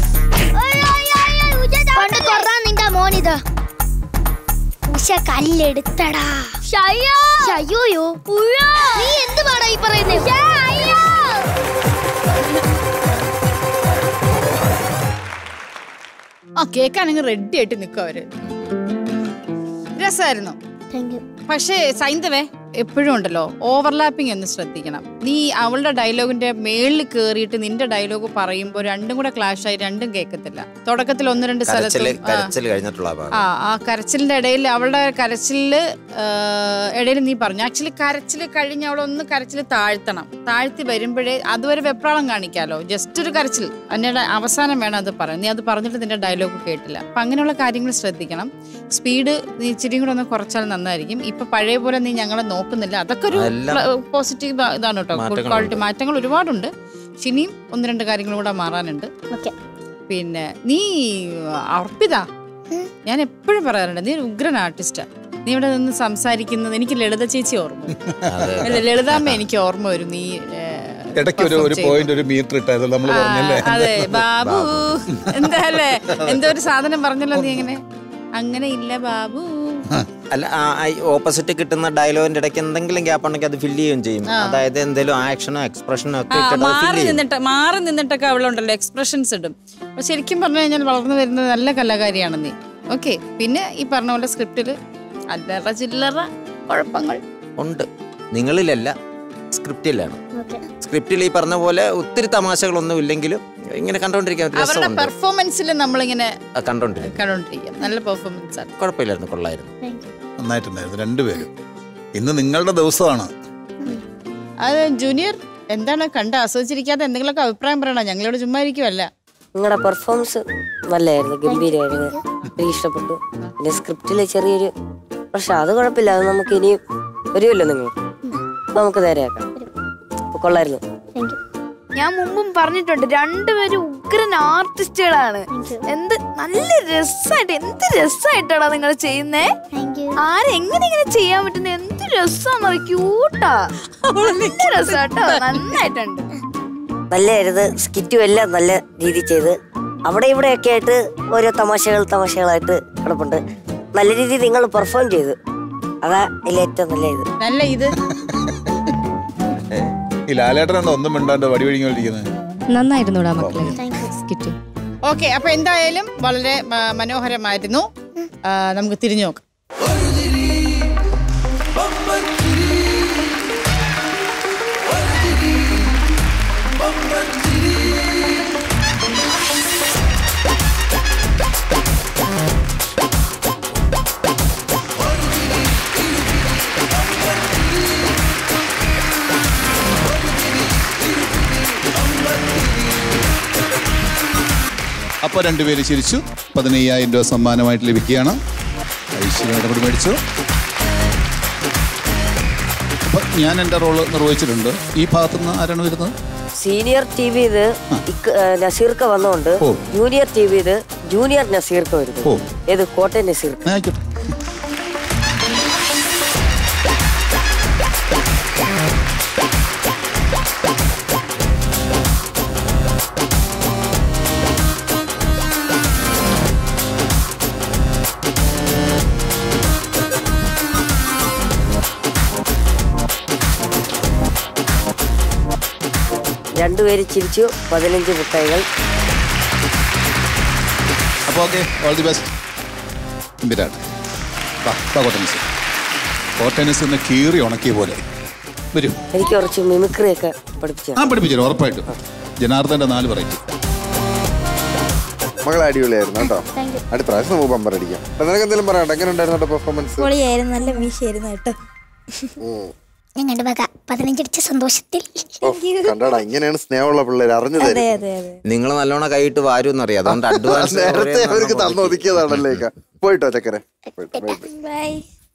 കൊണ്ട് കൊറാൻ നിന്റെ മോനിത് ഉഷ കല്ലെടുത്തടാ അയ്യോയോ നീ എന്ത് പാടാ ഈ പറയുന്നത് ആ കേക്കാണെങ്കിൽ റെഡി ആയിട്ട് നിൽക്കും അവര് രസമായിരുന്നു പക്ഷേ സൈന്ധവേ എപ്പോഴും ഉണ്ടല്ലോ ഓവർലാപ്പിംഗ് ഒന്ന് ശ്രദ്ധിക്കണം നീ അവളുടെ ഡയലോഗിന്റെ മേളിൽ കയറിയിട്ട് നിന്റെ ഡയലോഗ് പറയുമ്പോൾ രണ്ടും കൂടെ ക്ലാഷ് ആയി രണ്ടും കേൾക്കത്തില്ല തുടക്കത്തിൽ ഒന്ന് രണ്ട് കരച്ചില് സ്ഥലത്ത് കരച്ചിൽ കഴിഞ്ഞിട്ടുള്ള ആ ഭാഗം ആ ആ കരച്ചിലിന്റെ ഇടയിൽ അവളുടെ കരച്ചിലില് ഇടയിൽ നീ പറഞ്ഞു ആക്ച്വലി കരച്ചിൽ കഴിഞ്ഞ് അവളൊന്ന് കരച്ചിൽ താഴ്ത്തണം താഴ്ത്തി വരുമ്പോഴേ അതുവരെ വെപ്രാളം കാണിക്കാലോ ജസ്റ്റ് ഒരു കരച്ചിൽ അതിന്റെ അവസാനം വേണം അത് പറയാൻ നീ അത് പറഞ്ഞിട്ട് നിന്റെ ഡയലോഗ് കേട്ടില്ല അപ്പൊ അങ്ങനെയുള്ള കാര്യങ്ങൾ ശ്രദ്ധിക്കണം സ്പീഡ് നീ ഇച്ചിരിയും കൂടെ ഒന്ന് കുറച്ചാൽ നന്നായിരിക്കും ഇപ്പൊ പഴയ പോലെ നീ ഞങ്ങളെ നോക്കുന്നില്ല അതൊക്കെ ഒരു എല്ലാം പോസിറ്റീവ് ഇതാണ് കേട്ടോ മാറ്റങ്ങളുണ്ട്. ക്വാളിറ്റി മാറ്റങ്ങൾ ഒരുപാടുണ്ട് പക്ഷെ ഇനിയും ഒന്ന് രണ്ട് കാര്യങ്ങൾ കൂടെ മാറാനുണ്ട് പിന്നെ നീ അർപ്പിത ഞാൻ എപ്പോഴും പറയാറുണ്ട് നീ ഒരു ഉഗ്രൻ ആർട്ടിസ്റ്റാ നീ ഇവിടെ നിന്ന് സംസാരിക്കുന്നത് എനിക്ക് ലളിത ചേച്ചി ഓർമ്മ വരും. അല്ല, ലളിതാമ്മ എനിക്ക് ഓർമ്മ വരും നീ ഏ, ഇടയ്ക്ക് ഒരു perform ഒരു ചെയ്യുന്നത്. പോയിന്റ് ഒരു മീറ്റർ ഇട്ടായത് നമ്മൾ ആ, പറഞ്ഞല്ലേ അതെ ബാബു എന്താ അല്ലേ എന്തോ ഒരു സാധനം പറഞ്ഞല്ലോ നീ എങ്ങനെ അങ്ങനെ ഇല്ല ബാബു അല്ല ഓപ്പോസിറ്റ് കിട്ടുന്ന ഡയലോഗിന്റെ ഇടയ്ക്ക് എന്തെങ്കിലും ഗ്യാപ്പ് ഉണ്ടെങ്കിൽ അത് ഫില്ല് ചെയ്യുകയും ചെയ്യും ആ. അതായത് എന്തെങ്കിലും ആക്ഷനോ എക്സ്പ്രഷനോ ഒക്കെ ആ, ഇട്ടിട്ട് അത് മാറി ഫില്ല് ചെയ്യും നിന്നിട്ട് മാറി നിന്നിട്ടൊക്കെ അവളുണ്ടല്ലോ എക്സ്പ്രഷൻസ് ഇടും അപ്പൊ ശരിക്കും പറഞ്ഞു കഴിഞ്ഞാൽ വളർന്നു വരുന്നത് നല്ല കലാകാരിയാണ് നീ ഓക്കെ പിന്നെ ഈ പറഞ്ഞ പോലെ സ്ക്രിപ്റ്റിൽ അല്ലറ ചില്ലറ കുഴപ്പങ്ങൾ ഉണ്ട് നിങ്ങളിലല്ല സ്ക്രിപ്റ്റിലാണ് സ്ക്രിപ്റ്റിൽ ഈ പറഞ്ഞ പോലെ ഒത്തിരി തമാശകളൊന്നും ഇല്ലെങ്കിലും ഇങ്ങനെ കണ്ടോണ്ടിരിക്കാൻ ഒരു അവരുടെ രസമുണ്ട് പെർഫോമൻസിൽ നമ്മളിങ്ങനെ ആ, കണ്ടോണ്ടിരിക്കും കണ്ടോണ്ടിരിക്കാം നല്ല പെർഫോമൻസ് ആണ് കുഴപ്പമില്ലായിരുന്നു കൊള്ളായിരുന്നു നന്നായിട്ടുണ്ടായിരുന്നു രണ്ടുപേരും ഇന്ന് നിങ്ങളുടെ ദിവസമാണ് അത് ജൂനിയർ എന്താണ് കണ്ട് ആസ്വദിച്ചിരിക്കാതെ എന്തെങ്കിലുമൊക്കെ അഭിപ്രായം പറയണം ഞങ്ങളോട് ചുമ്മാ ഇരിക്കുമല്ല നിങ്ങളുടെ പെർഫോമൻസ് നല്ലായിരുന്നു ഗംഭീരമായിരുന്നു എനിക്ക് ഇഷ്ടപ്പെട്ടു പിന്നെ സ്ക്രിപ്റ്റിലെ ചെറിയൊരു പക്ഷെ അത് കുഴപ്പമില്ല അത് നമുക്ക് ഇനിയും വരുമല്ലോ നിങ്ങൾ നമുക്ക് നേരെയാക്കാം അപ്പൊ കൊള്ളായിരുന്നു ഞാൻ മുമ്പും പറഞ്ഞിട്ടുണ്ട് രണ്ടുപേരും ഉഗ്രൻ ആർട്ടിസ്റ്റുകളാണ് എന്ത് നല്ല രസമായിട്ട് എന്ത് രസമായിട്ടാണ് നിങ്ങൾ ചെയ്യുന്നേ ആരെങ്ങനെ ഇങ്ങനെ ചെയ്യാൻ പറ്റുന്ന എന്ത് രസമാണെന്നോ ക്യൂട്ടാ നല്ല രസാട്ടോ നന്നായിട്ടുണ്ട് നല്ലായിരുന്നു സ്കിറ്റും എല്ലാം നല്ല രീതിയിൽ ചെയ്ത് അവിടെ ഇവിടെയൊക്കെ ആയിട്ട് ഓരോ തമാശകൾ തമാശകളായിട്ട് കിടപ്പുണ്ട് നല്ല രീതിയിൽ നിങ്ങൾ പെർഫോം ചെയ്തു അതാ ഇതിൽ ഏറ്റവും നല്ല ഇത് നല്ല ഇത് ഈ ലാലേട്ടൻ എന്താ ഒന്നും മിണ്ടാണ്ട് വടി വഴിഞ്ഞോണ്ടിരിക്കുന്നത് നന്നായിരുന്നുടാ മക്കളെ സ്കിറ്റ് ഓക്കെ അപ്പൊ എന്തായാലും വളരെ മ- മനോഹരമായിരുന്നു ആ, നമുക്ക് തിരിഞ്ഞു നോക്കാം അപ്പോൾ രണ്ടുപേര് ചിരിച്ചു പതിനയ്യായിരം രൂപ സമ്മാനമായിട്ട് ലഭിക്കുകയാണ് ഐശ്വര്യ ഇടപെടി മേടിച്ചു അപ്പൊ ഞാൻ എൻ്റെ റോള് നിർവഹിച്ചിട്ടുണ്ട് ഈ ഭാഗത്തുനിന്ന് ആരാണ് വരുന്നത് സീനിയർ ടി വി ഇത് നസീർക്ക വന്നുകൊണ്ട് ഓ. ജൂനിയർ ടി വി ഇത് ജൂനിയർ നസീർക്ക വരുന്നു ഓ. ഏത് കോട്ടയം നസീർക്ക ആയിക്കോട്ടെ രണ്ടുപേര് ചിരിച്ചു പതിനഞ്ച് മുട്ടായികൾ അപ്പോൾ okay all the best Virat വാ വാ കോട്ടനസ് കോട്ടനസിനെ കീറി ഉണക്കിയ പോലെ വരൂ എനിക്ക് കുറച്ച് മിമിക്രി ഒക്കെ പഠിപ്പിച്ചു ആ പഠിപ്പിച്ചു തരാം, ഉറപ്പായിട്ടും ജനാർദ്ദന്റെ നാല് വെറൈറ്റി മകൾ അടിപൊളിയായിരുന്നു കേട്ടോ അടുത്ത പ്രാവശ്യം നമുക്ക് ബമ്പർ അടിക്കാം അപ്പൊ നിനക്ക് എന്തെങ്കിലും പറയട്ടെ എങ്ങനെ ഉണ്ടായിരുന്നു പെർഫോമൻസ് പൊളിയായിരുന്നു നല്ല മീശയായിരുന്നു കേട്ടോ ഞങ്ങളുടെ വക പതിനഞ്ചടിച്ച സന്തോഷത്തിൽ കണ്ടാടാ ഇങ്ങനെയാണ് സ്നേഹമുള്ള പിള്ളേർ അറിഞ്ഞു അതെ തരും അതെ അതെ നിങ്ങൾ നല്ലോണം കൈയിട്ട് വാരുമെന്നറിയാം അതുകൊണ്ട് അഡ്വാൻസ് നേരത്തെ അവർക്ക് തന്നു ഒതുക്കിയതാണല്ലേ ഇക്ക. പോയിട്ടോ ചക്കരെ പോയിട്ട് bye bye bye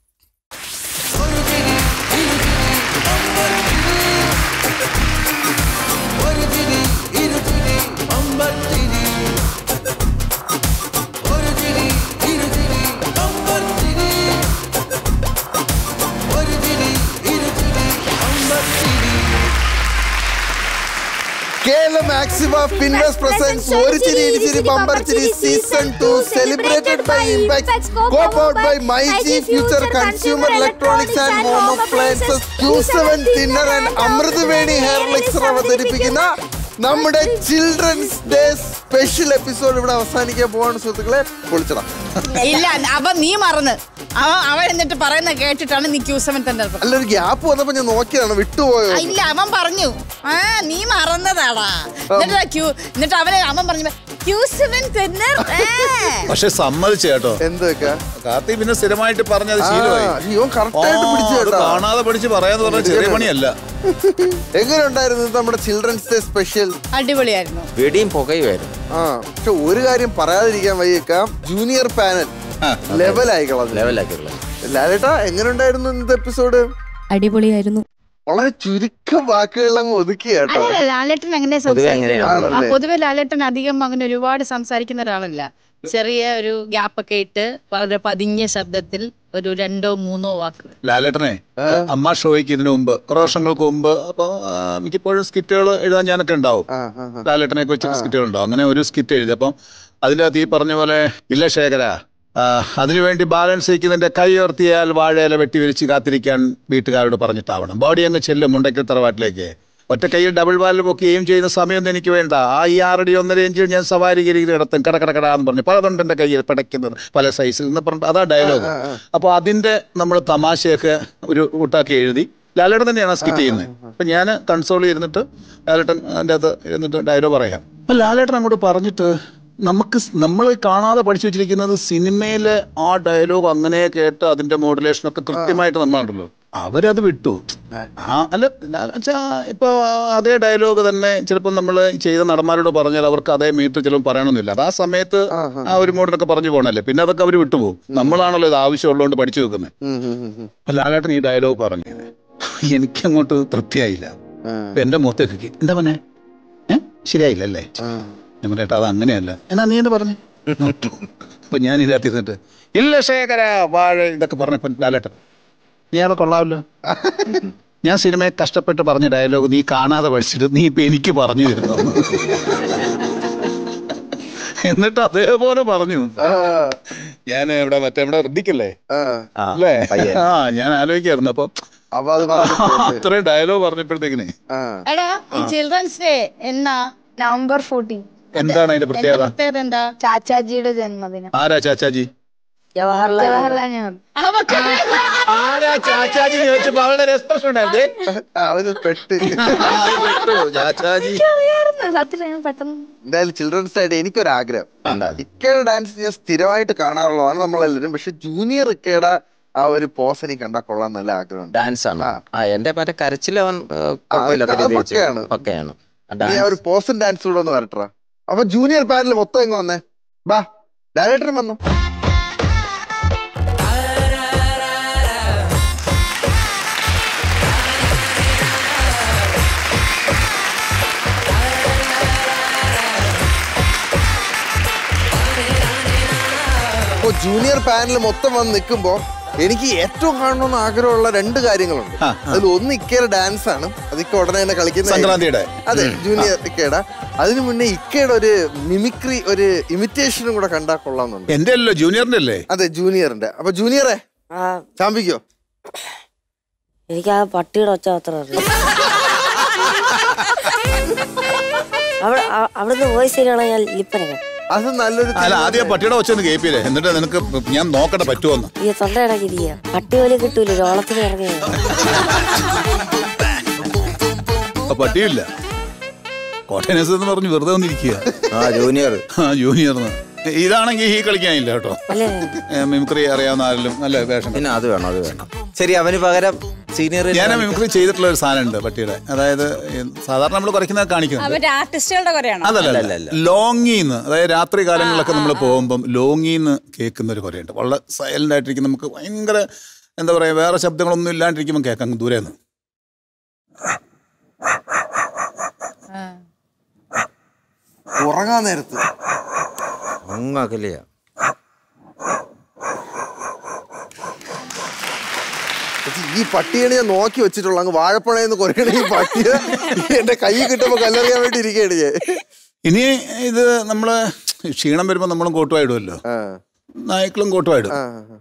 Kerala maximum ഫിൻവെസ് പ്രസൻസ് ഒരു ചിരി ഇരു ചിരി ബമ്പർ ചിരി season two celebrated by impact co powered by my G future consumer electronics and home appliances Q seven thinner and Amruthaveni hair elixir അവതരിപ്പിക്കുന്ന നമ്മുടെ ചിൽഡ്രൻസ് ഡേ സ്പെഷ്യൽ എപ്പിസോഡ് ഇവിടെ അവസാനിക്കാൻ പോവാണ് സുഹൃത്തുക്കളെ പൊളിച്ചടാ ഇല്ല അവൻ നീ മറന്ന് അവൻ അവൻ എന്നിട്ട് പറയുന്ന കേട്ടിട്ടാണ് നീ ക്യൂ സെവൻ തന്നെ അല്ല ഒരു ഗ്യാപ്പ് വന്നപ്പോ ഞാൻ നോക്കിയതാണ് വിട്ടുപോയോ ആ, ഇല്ല അവൻ പറഞ്ഞു ആ നീ മറന്നതാടാ എന്നിട്ട് ക്യൂ എന്നിട്ട് അവന് അവൻ പറഞ്ഞു ക്യൂ സെവൻ തന്നെ പക്ഷെ സമ്മതിച്ചു കേട്ടോ എന്തൊക്കെ കാർത്തി പിന്നെ സ്ഥിരമായിട്ട് പറഞ്ഞത് ശീലമായി ഇവൻ കറക്റ്റ് ആയിട്ട് ആ, പിടിച്ചു അത് കേട്ടോ കാണാതെ പഠിച്ച് പറയാന്ന് പറഞ്ഞ ചെറിയ പണിയല്ല എങ്ങനെ ഉണ്ടായിരുന്നു നമ്മുടെ ചിൽഡ്രൻസ് ഡേ സ്പെഷ്യൽ അടിപൊളിയായിരുന്നു വെടിയും പുകയുമായിരുന്നു ആ പക്ഷെ ഒരു കാര്യം പറയാതിരിക്കാൻ വയ്യേക്കാം ജൂനിയർ പാനൽ ലെവലായി കളഞ്ഞു ലെവലാക്കിയുള്ളത് ലാലേട്ടാ എങ്ങനെ ഉണ്ടായിരുന്നു ഇന്നത്തെ എപ്പിസോഡ് അടിപൊളിയായിരുന്നു വളരെ ചുരുക്കം വാക്കുകളിൽ അങ്ങ് ഒതുക്കി കേട്ടോ അല്ല ലാലേട്ടൻ അങ്ങനെ പൊതുവെ സംസാരിക്കുന്ന അങ്ങനെയാണ്. ആ, പൊതുവെ ലാലേട്ടൻ അധികം അങ്ങനെ ഒരുപാട് സംസാരിക്കുന്ന ഒരാളല്ല ചെറിയ ഒരു ഗ്യാപ്പൊക്കെ ഇട്ട് വളരെ പതിഞ്ഞ ശബ്ദത്തിൽ ഒരു രണ്ടോ മൂന്നോ വാക്കുകൾ ലാലേട്ടനെ അമ്മ ഷോയ്ക്ക് ഇതിനു മുമ്പ് കുറെ വർഷങ്ങൾക്ക് മുമ്പ് അപ്പൊ ആ, മിക്കപ്പോഴും സ്കിറ്റുകൾ എഴുതാൻ ഞാനൊക്കെ ഉണ്ടാവും ലാലേട്ടനെ വെച്ച് സ്കിറ്റുകൾ ഉണ്ടാവും അങ്ങനെ ഒരു സ്കിറ്റ് എഴുതി അപ്പം അതിനകത്ത് ഈ പറഞ്ഞ പോലെ ഇല്ല ശേഖര ആ, അതിനുവേണ്ടി ബാലൻസ് ചെയ്യിക്കുന്നതിന്റെ കൈ ഉയർത്തിയാൽ വാഴയില വെട്ടി വിരിച്ച് കാത്തിരിക്കാൻ വീട്ടുകാരോട് പറഞ്ഞിട്ടാവണം ബോഡി അങ്ങ് ചെല്ലും മുണ്ടയ്ക്കൽ തറവാട്ടിലേക്ക് ഒറ്റ കൈയിൽ ഡബിൾ വാലിൽ പൊക്കി എയിം ചെയ്യുന്ന സമയമൊന്നും എനിക്ക് വേണ്ട ആ ഈ ആറടി ഒന്നര ഇഞ്ചിൽ ഞാൻ സവാരി ഗിരിയിൽ കിടത്തും കട കട കടാന്ന് പറഞ്ഞു പലതുണ്ട് എൻ്റെ കയ്യിൽ പിടയ്ക്കുന്നത് പല സൈസിൽ എന്ന് പറഞ്ഞിട്ട് അതാ ഡയലോഗ് അപ്പോൾ അതിൻ്റെ നമ്മൾ തമാശയൊക്കെ ഒരു കൂട്ടാക്കി എഴുതി ലാലേട്ടൻ തന്നെയാണ് സ്കിറ്റ് ചെയ്യുന്നത് അപ്പം ഞാൻ കൺസോളിൽ ഇരുന്നിട്ട് ലാലേട്ടൻ അതിൻ്റെ അകത്ത് ഇരുന്നിട്ട് ഡയലോഗ് പറയാം അപ്പം ലാലേട്ടൻ അങ്ങോട്ട് പറഞ്ഞിട്ട് നമുക്ക് നമ്മൾ കാണാതെ പഠിച്ചു വെച്ചിരിക്കുന്നത് സിനിമയിലെ ആ ഡയലോഗ് അങ്ങനെ കേട്ട് അതിന്റെ മോഡുലേഷനൊക്കെ കൃത്യമായിട്ട് നമ്മളുണ്ടല്ലോ അവരത് വിട്ടു ആ അല്ല വെച്ചാ ഇപ്പൊ അതേ ഡയലോഗ് തന്നെ ചിലപ്പോൾ നമ്മൾ ചെയ്ത നടന്മാരോട് പറഞ്ഞാൽ അവർക്ക് അതേ മീറ്റർ ചിലപ്പോൾ പറയണമെന്നില്ല അത് ആ സമയത്ത് ആ ഒരു മോഡിനൊക്കെ പറഞ്ഞു പോകണല്ലേ പിന്നെ അതൊക്കെ അവർ വിട്ടുപോകും നമ്മളാണല്ലോ ഇത് ആവശ്യമുള്ളതുകൊണ്ട് പഠിച്ചു വെക്കുന്നത് അപ്പൊ ലാലേട്ടൻ ഈ ഡയലോഗ് പറഞ്ഞു എനിക്കങ്ങോട്ട് തൃപ്തിയായില്ല അപ്പൊ എന്റെ മുഖത്തേക്ക് എന്താ പറഞ്ഞേ ഏ ശരിയായില്ലല്ലേ ഞാൻ പറയട്ടെ അത് അങ്ങനെയല്ല എന്നാ നീ എന്താ പറഞ്ഞു അപ്പൊ ഞാൻ ഇതിനകത്ത് ഇരുന്നിട്ട് ഇല്ല ശേഖര വാഴ ഇതൊക്കെ പറഞ്ഞപ്പോ ലാലേട്ടൻ നീ ആളെ കൊള്ളാമല്ലോ ഞാൻ സിനിമയെ കഷ്ടപ്പെട്ട് പറഞ്ഞ ഡയലോഗ് നീ കാണാതെ പഠിച്ചിട്ട് നീ ഇപ്പൊ എനിക്ക് പറഞ്ഞു തരുന്നു എന്നിട്ട് അതേപോലെ പറഞ്ഞു ഞാൻ ഇവിടെ മറ്റേ ഇവിടെ ഋദ്ദിക്കല്ലേ അല്ലേ ആ ഞാൻ ആലോചിക്കായിരുന്നു അപ്പൊ അപ്പൊ അത് അത്രയും ഡയലോഗ് പറഞ്ഞപ്പോഴത്തേക്കിനെ എടാ ഈ ചിൽഡ്രൻസ് ഡേ എന്നാ നവംബർ ഫോർട്ടീൻ എന്താണ് അതിന്റെ പ്രത്യേകത പ്രത്യേകത എന്താ ചാച്ചാജിയുടെ ജന്മദിനം ആരാ ചാച്ചാജി ജവഹർലാൽ ജവഹർലാൽ നെഹ്റു ആരാ ചാച്ചാജി ചോദിച്ചപ്പോ അവളുടെ ഒരു എക്സ്പ്രഷൻ ഉണ്ടായിരുന്നേ അവന് പെട്ട് ചാച്ചാജി സത്യം ഞാൻ പെട്ടെന്ന് എന്തായാലും ചിൽഡ്രൻസ് ആയിട്ട് എനിക്കൊരു ആഗ്രഹം ഇക്കയുടെ ഡാൻസ് ഞാൻ സ്ഥിരമായിട്ട് കാണാറുള്ളതാണ് നമ്മളെല്ലാവരും പക്ഷെ ജൂനിയർ ഇക്കയുടെ ആ ഒരു പോസ് എനിക്ക് കണ്ടാൽ കൊള്ളാൻ നല്ല ആഗ്രഹമുണ്ട് ഡാൻസ് ആണ് ആ എന്റെ മറ്റേ കരച്ചിലവൻ കുഴപ്പമില്ലാത്ത അത് രീതിയിൽ പക്കയാണ്. ചെയ്തു. പക്കയാണ് ആ നീ ആ ഒരു പോസും ഡാൻസ് കൂടെ ഒന്ന് വരട്ടാ അപ്പൊ ജൂനിയർ പാനൽ മൊത്തം എങ്ങ് വന്നേ ബാ ഡയറക്ടറും വന്നു അപ്പൊ ജൂനിയർ പാനൽ മൊത്തം വന്ന് നിൽക്കുമ്പോ എനിക്ക് ഏറ്റവും കാണണമെന്ന് ആഗ്രഹമുള്ള രണ്ട് കാര്യങ്ങളുണ്ട് അതിൽ ഒന്ന് ഇക്കയുടെ ഡാൻസ് ആണ് അത് ഇക്ക ഉടനെ തന്നെ കളിക്കുന്ന സംക്രാന്തിയുടെ അതെ ജൂനിയർ ഇക്കയുടെ അതിനു മുന്നേ ഇക്കയുടെ ഒരു മിമിക്രി ഒരു ഇമിറ്റേഷനും കൂടെ കണ്ടാൽ കൊള്ളാമെന്നുണ്ട് എന്റെ അല്ലല്ലോ ജൂനിയറിന്റെ അല്ലേ അതെ ജൂനിയറിന്റെ അപ്പൊ ജൂനിയറെ ചാമ്പിക്കോ എനിക്ക് ആ പട്ടിയുടെ ഒച്ച മാത്രം അറിയാം അവിടെ അ- അവിടുന്ന് വോയിസ് ശരിയാണെങ്കിൽ ഞാൻ ലിപ്പനൊക്കെ അത് നല്ലൊരു അല്ല ആദ്യം ആ പട്ടിയുടെ ഒച്ച ഒന്ന് കേൾപ്പില്ലേ എന്നിട്ട് നിനക്ക് ഞാൻ നോക്കട്ടെ പറ്റുമോന്ന് ഈ തൊണ്ടയിടക്ക് ഇരിക്കുക പട്ടി പോലും കിട്ടൂല ഒരു ഓളത്തിന് ഇറങ്ങിയ ആ പട്ടിയില്ല കോട്ടയം നഴ്സ് എന്ന് പറഞ്ഞ് വെറുതെ വന്നിരിക്കുക ആ ജൂനിയർ ആ ജൂനിയർന്ന് ഇതാണെങ്കിൽ ഈ കളിക്കാനില്ല കേട്ടോ അല്ലേ ഏ, മിമിക്രി അറിയാവുന്ന ആരെങ്കിലും നല്ല വേഷം പിന്നെ അത് വേണം അത് വേണം ശരി അവന് പകരം സീനിയർ ഞാൻ മിമിക്രി ചെയ്തിട്ടുള്ള ഒരു സാധനമുണ്ട് പട്ടിയുടെ അതായത് ഈ സാധാരണ നമ്മൾ കുറയ്ക്കുന്നത് കാണിക്കുന്നത് അവന്റെ ആർട്ടിസ്റ്റുകളുടെ കുറയാണോ അതല്ല ലോങ്ങിന്ന് അതായത് രാത്രി കാലങ്ങളിലൊക്കെ നമ്മൾ പോകുമ്പം ലോങ്ങിന്ന് കേൾക്കുന്ന ഒരു കുറയുണ്ട് വളരെ സൈലന്റ് ആയിട്ടിരിക്കും നമുക്ക് ഭയങ്കര എന്താ പറയാ വേറെ ശബ്ദങ്ങളൊന്നും ഇല്ലാണ്ടിരിക്കുമ്പോൾ കേൾക്കാം ദൂരെ നിന്ന് ഉറങ്ങാൻ നേരത്ത് അങ്ങകലെയാ പക്ഷേ ഈ പട്ടിയാണ് ഞാൻ നോക്കി വെച്ചിട്ടുള്ളൂ അങ്ങ് വാഴപ്പഴയെന്ന് കുറയണ ഈ പട്ടിയെ എന്റെ കൈ കിട്ടുമ്പോ കല്ലെറിയാൻ വേണ്ടി ഇരിക്കുകയാണ് ഞാൻ ഇനി ഇത് നമ്മള് ക്ഷീണം വരുമ്പോൾ നമ്മളും കോട്ടുവായിടുമല്ലോ നായ്ക്കളും കോട്ടുവായിടും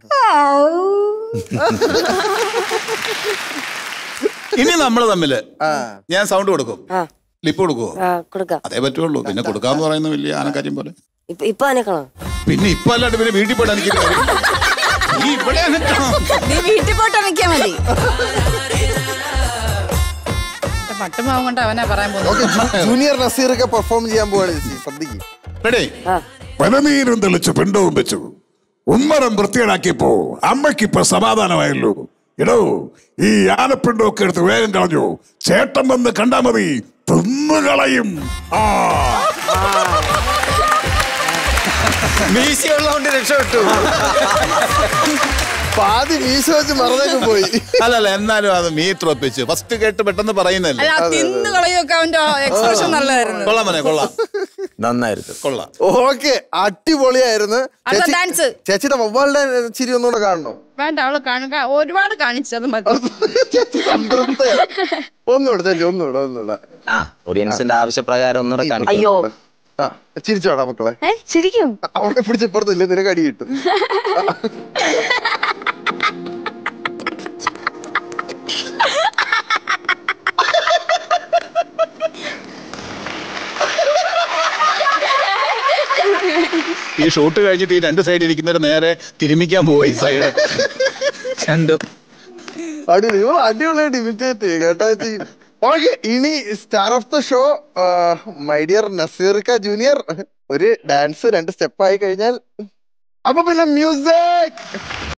ഇനി നമ്മൾ തമ്മില് ഞാൻ സൗണ്ട് കൊടുക്കും ലിപ്പ് കൊടുക്കുവോ ആ കൊടുക്കാം അതേ പറ്റുള്ളൂ പിന്നെ കൊടുക്കാന്ന് പറയുന്ന വലിയ ആനക്കാര്യം പോലെ ഇപ്പൊ ഇപ്പൊ അനക്കണോ പിന്നെ ഇപ്പൊ അല്ലാണ്ട് പിന്നെ വീട്ടിൽ പോയിട്ട് എനിക്ക് നീ ഇവിടെ അനക്കണം നീ വീട്ടിൽ പോയിട്ട് നിൽക്കാ മതി പട്ടുമാവും കൊണ്ട് അവനാ പറയാൻ പോകുന്നത് ജൂനിയർ നസീറൊക്കെ പെർഫോം ചെയ്യാൻ പോവാണ് ചേച്ചി ശ്രദ്ധിക്കും റെഡി പനനീരും തെളിച്ച് പിണ്ടവും വെച്ചു ഉമ്മരം വൃത്തികേടാക്കിയപ്പോ അമ്മയ്ക്കിപ്പൊ സമാധാനമായല്ലോ എടോ ഈ ആനപ്പിണ്ടമൊക്കെ എടുത്ത് വേഗം കളഞ്ഞു ചേട്ടൻ വന്ന് കണ്ടാ മതി തിന്നുകളയും ആ മീശയുള്ളതുകൊണ്ട് രക്ഷപ്പെട്ടു പാതി മീശ വെച്ച് മറന്നേക്ക് പോയി അല്ലല്ല എന്നാലും അത് മീറ്റർ ഒപ്പിച്ച് ഫസ്റ്റ് കേട്ട് പെട്ടെന്ന് പറയുന്നല്ലേ അല്ല ആ തിന്ന് കളയൊക്കെ അവന്റെ എക്സ്പ്രഷൻ നല്ലതായിരുന്നു കൊള്ളാം മോനെ കൊള്ളാം നന്നായിരുന്നു കൊള്ളാം ഓക്കെ അടിപൊളിയായിരുന്നു അടുത്ത ചേച്ചി- ഡാൻസ് ചേച്ചിയുടെ വവ്വാളുടെ ചിരി ഒന്നുകൂടെ കാണണോ വേണ്ട അവള് കാണുക ഒരുപാട് കാണിച്ചത് മതി ഒന്നുകൂടെ ചേച്ചി ഒന്നുകൂടെ ഒന്നുകൂടെ ഓഡിയൻസിന്റെ ആവശ്യപ്രകാരം ഒന്നുകൂടെ കാണിക്കും അയ്യോ ആ ചിരിച്ചോടാ മക്കളെ ഏ ശരിക്കും അവളെ പിടിച്ചപ്പുറത്തില്ല നിനക്ക് അടി കിട്ടും ഈ ഷൂട്ട് കഴിഞ്ഞിട്ട് ഈ രണ്ട് സൈഡിൽ ഇരിക്കുന്നവർ നേരെ തിരുമിക്കാൻ പോയി സൈഡ് രണ്ടും അടിപൊളി ഇവൾ അടിപൊളിയായിട്ട് ഇമിറ്റേറ്റ് ചെയ്യും കേട്ടോ ഓക്കെ ഇനി star of the show my dear നസീർക്ക ജൂനിയർ ഒരു ഡാൻസ് രണ്ട് സ്റ്റെപ്പ് ആയി കഴിഞ്ഞാൽ അപ്പൊ പിന്നെ മ്യൂസിക്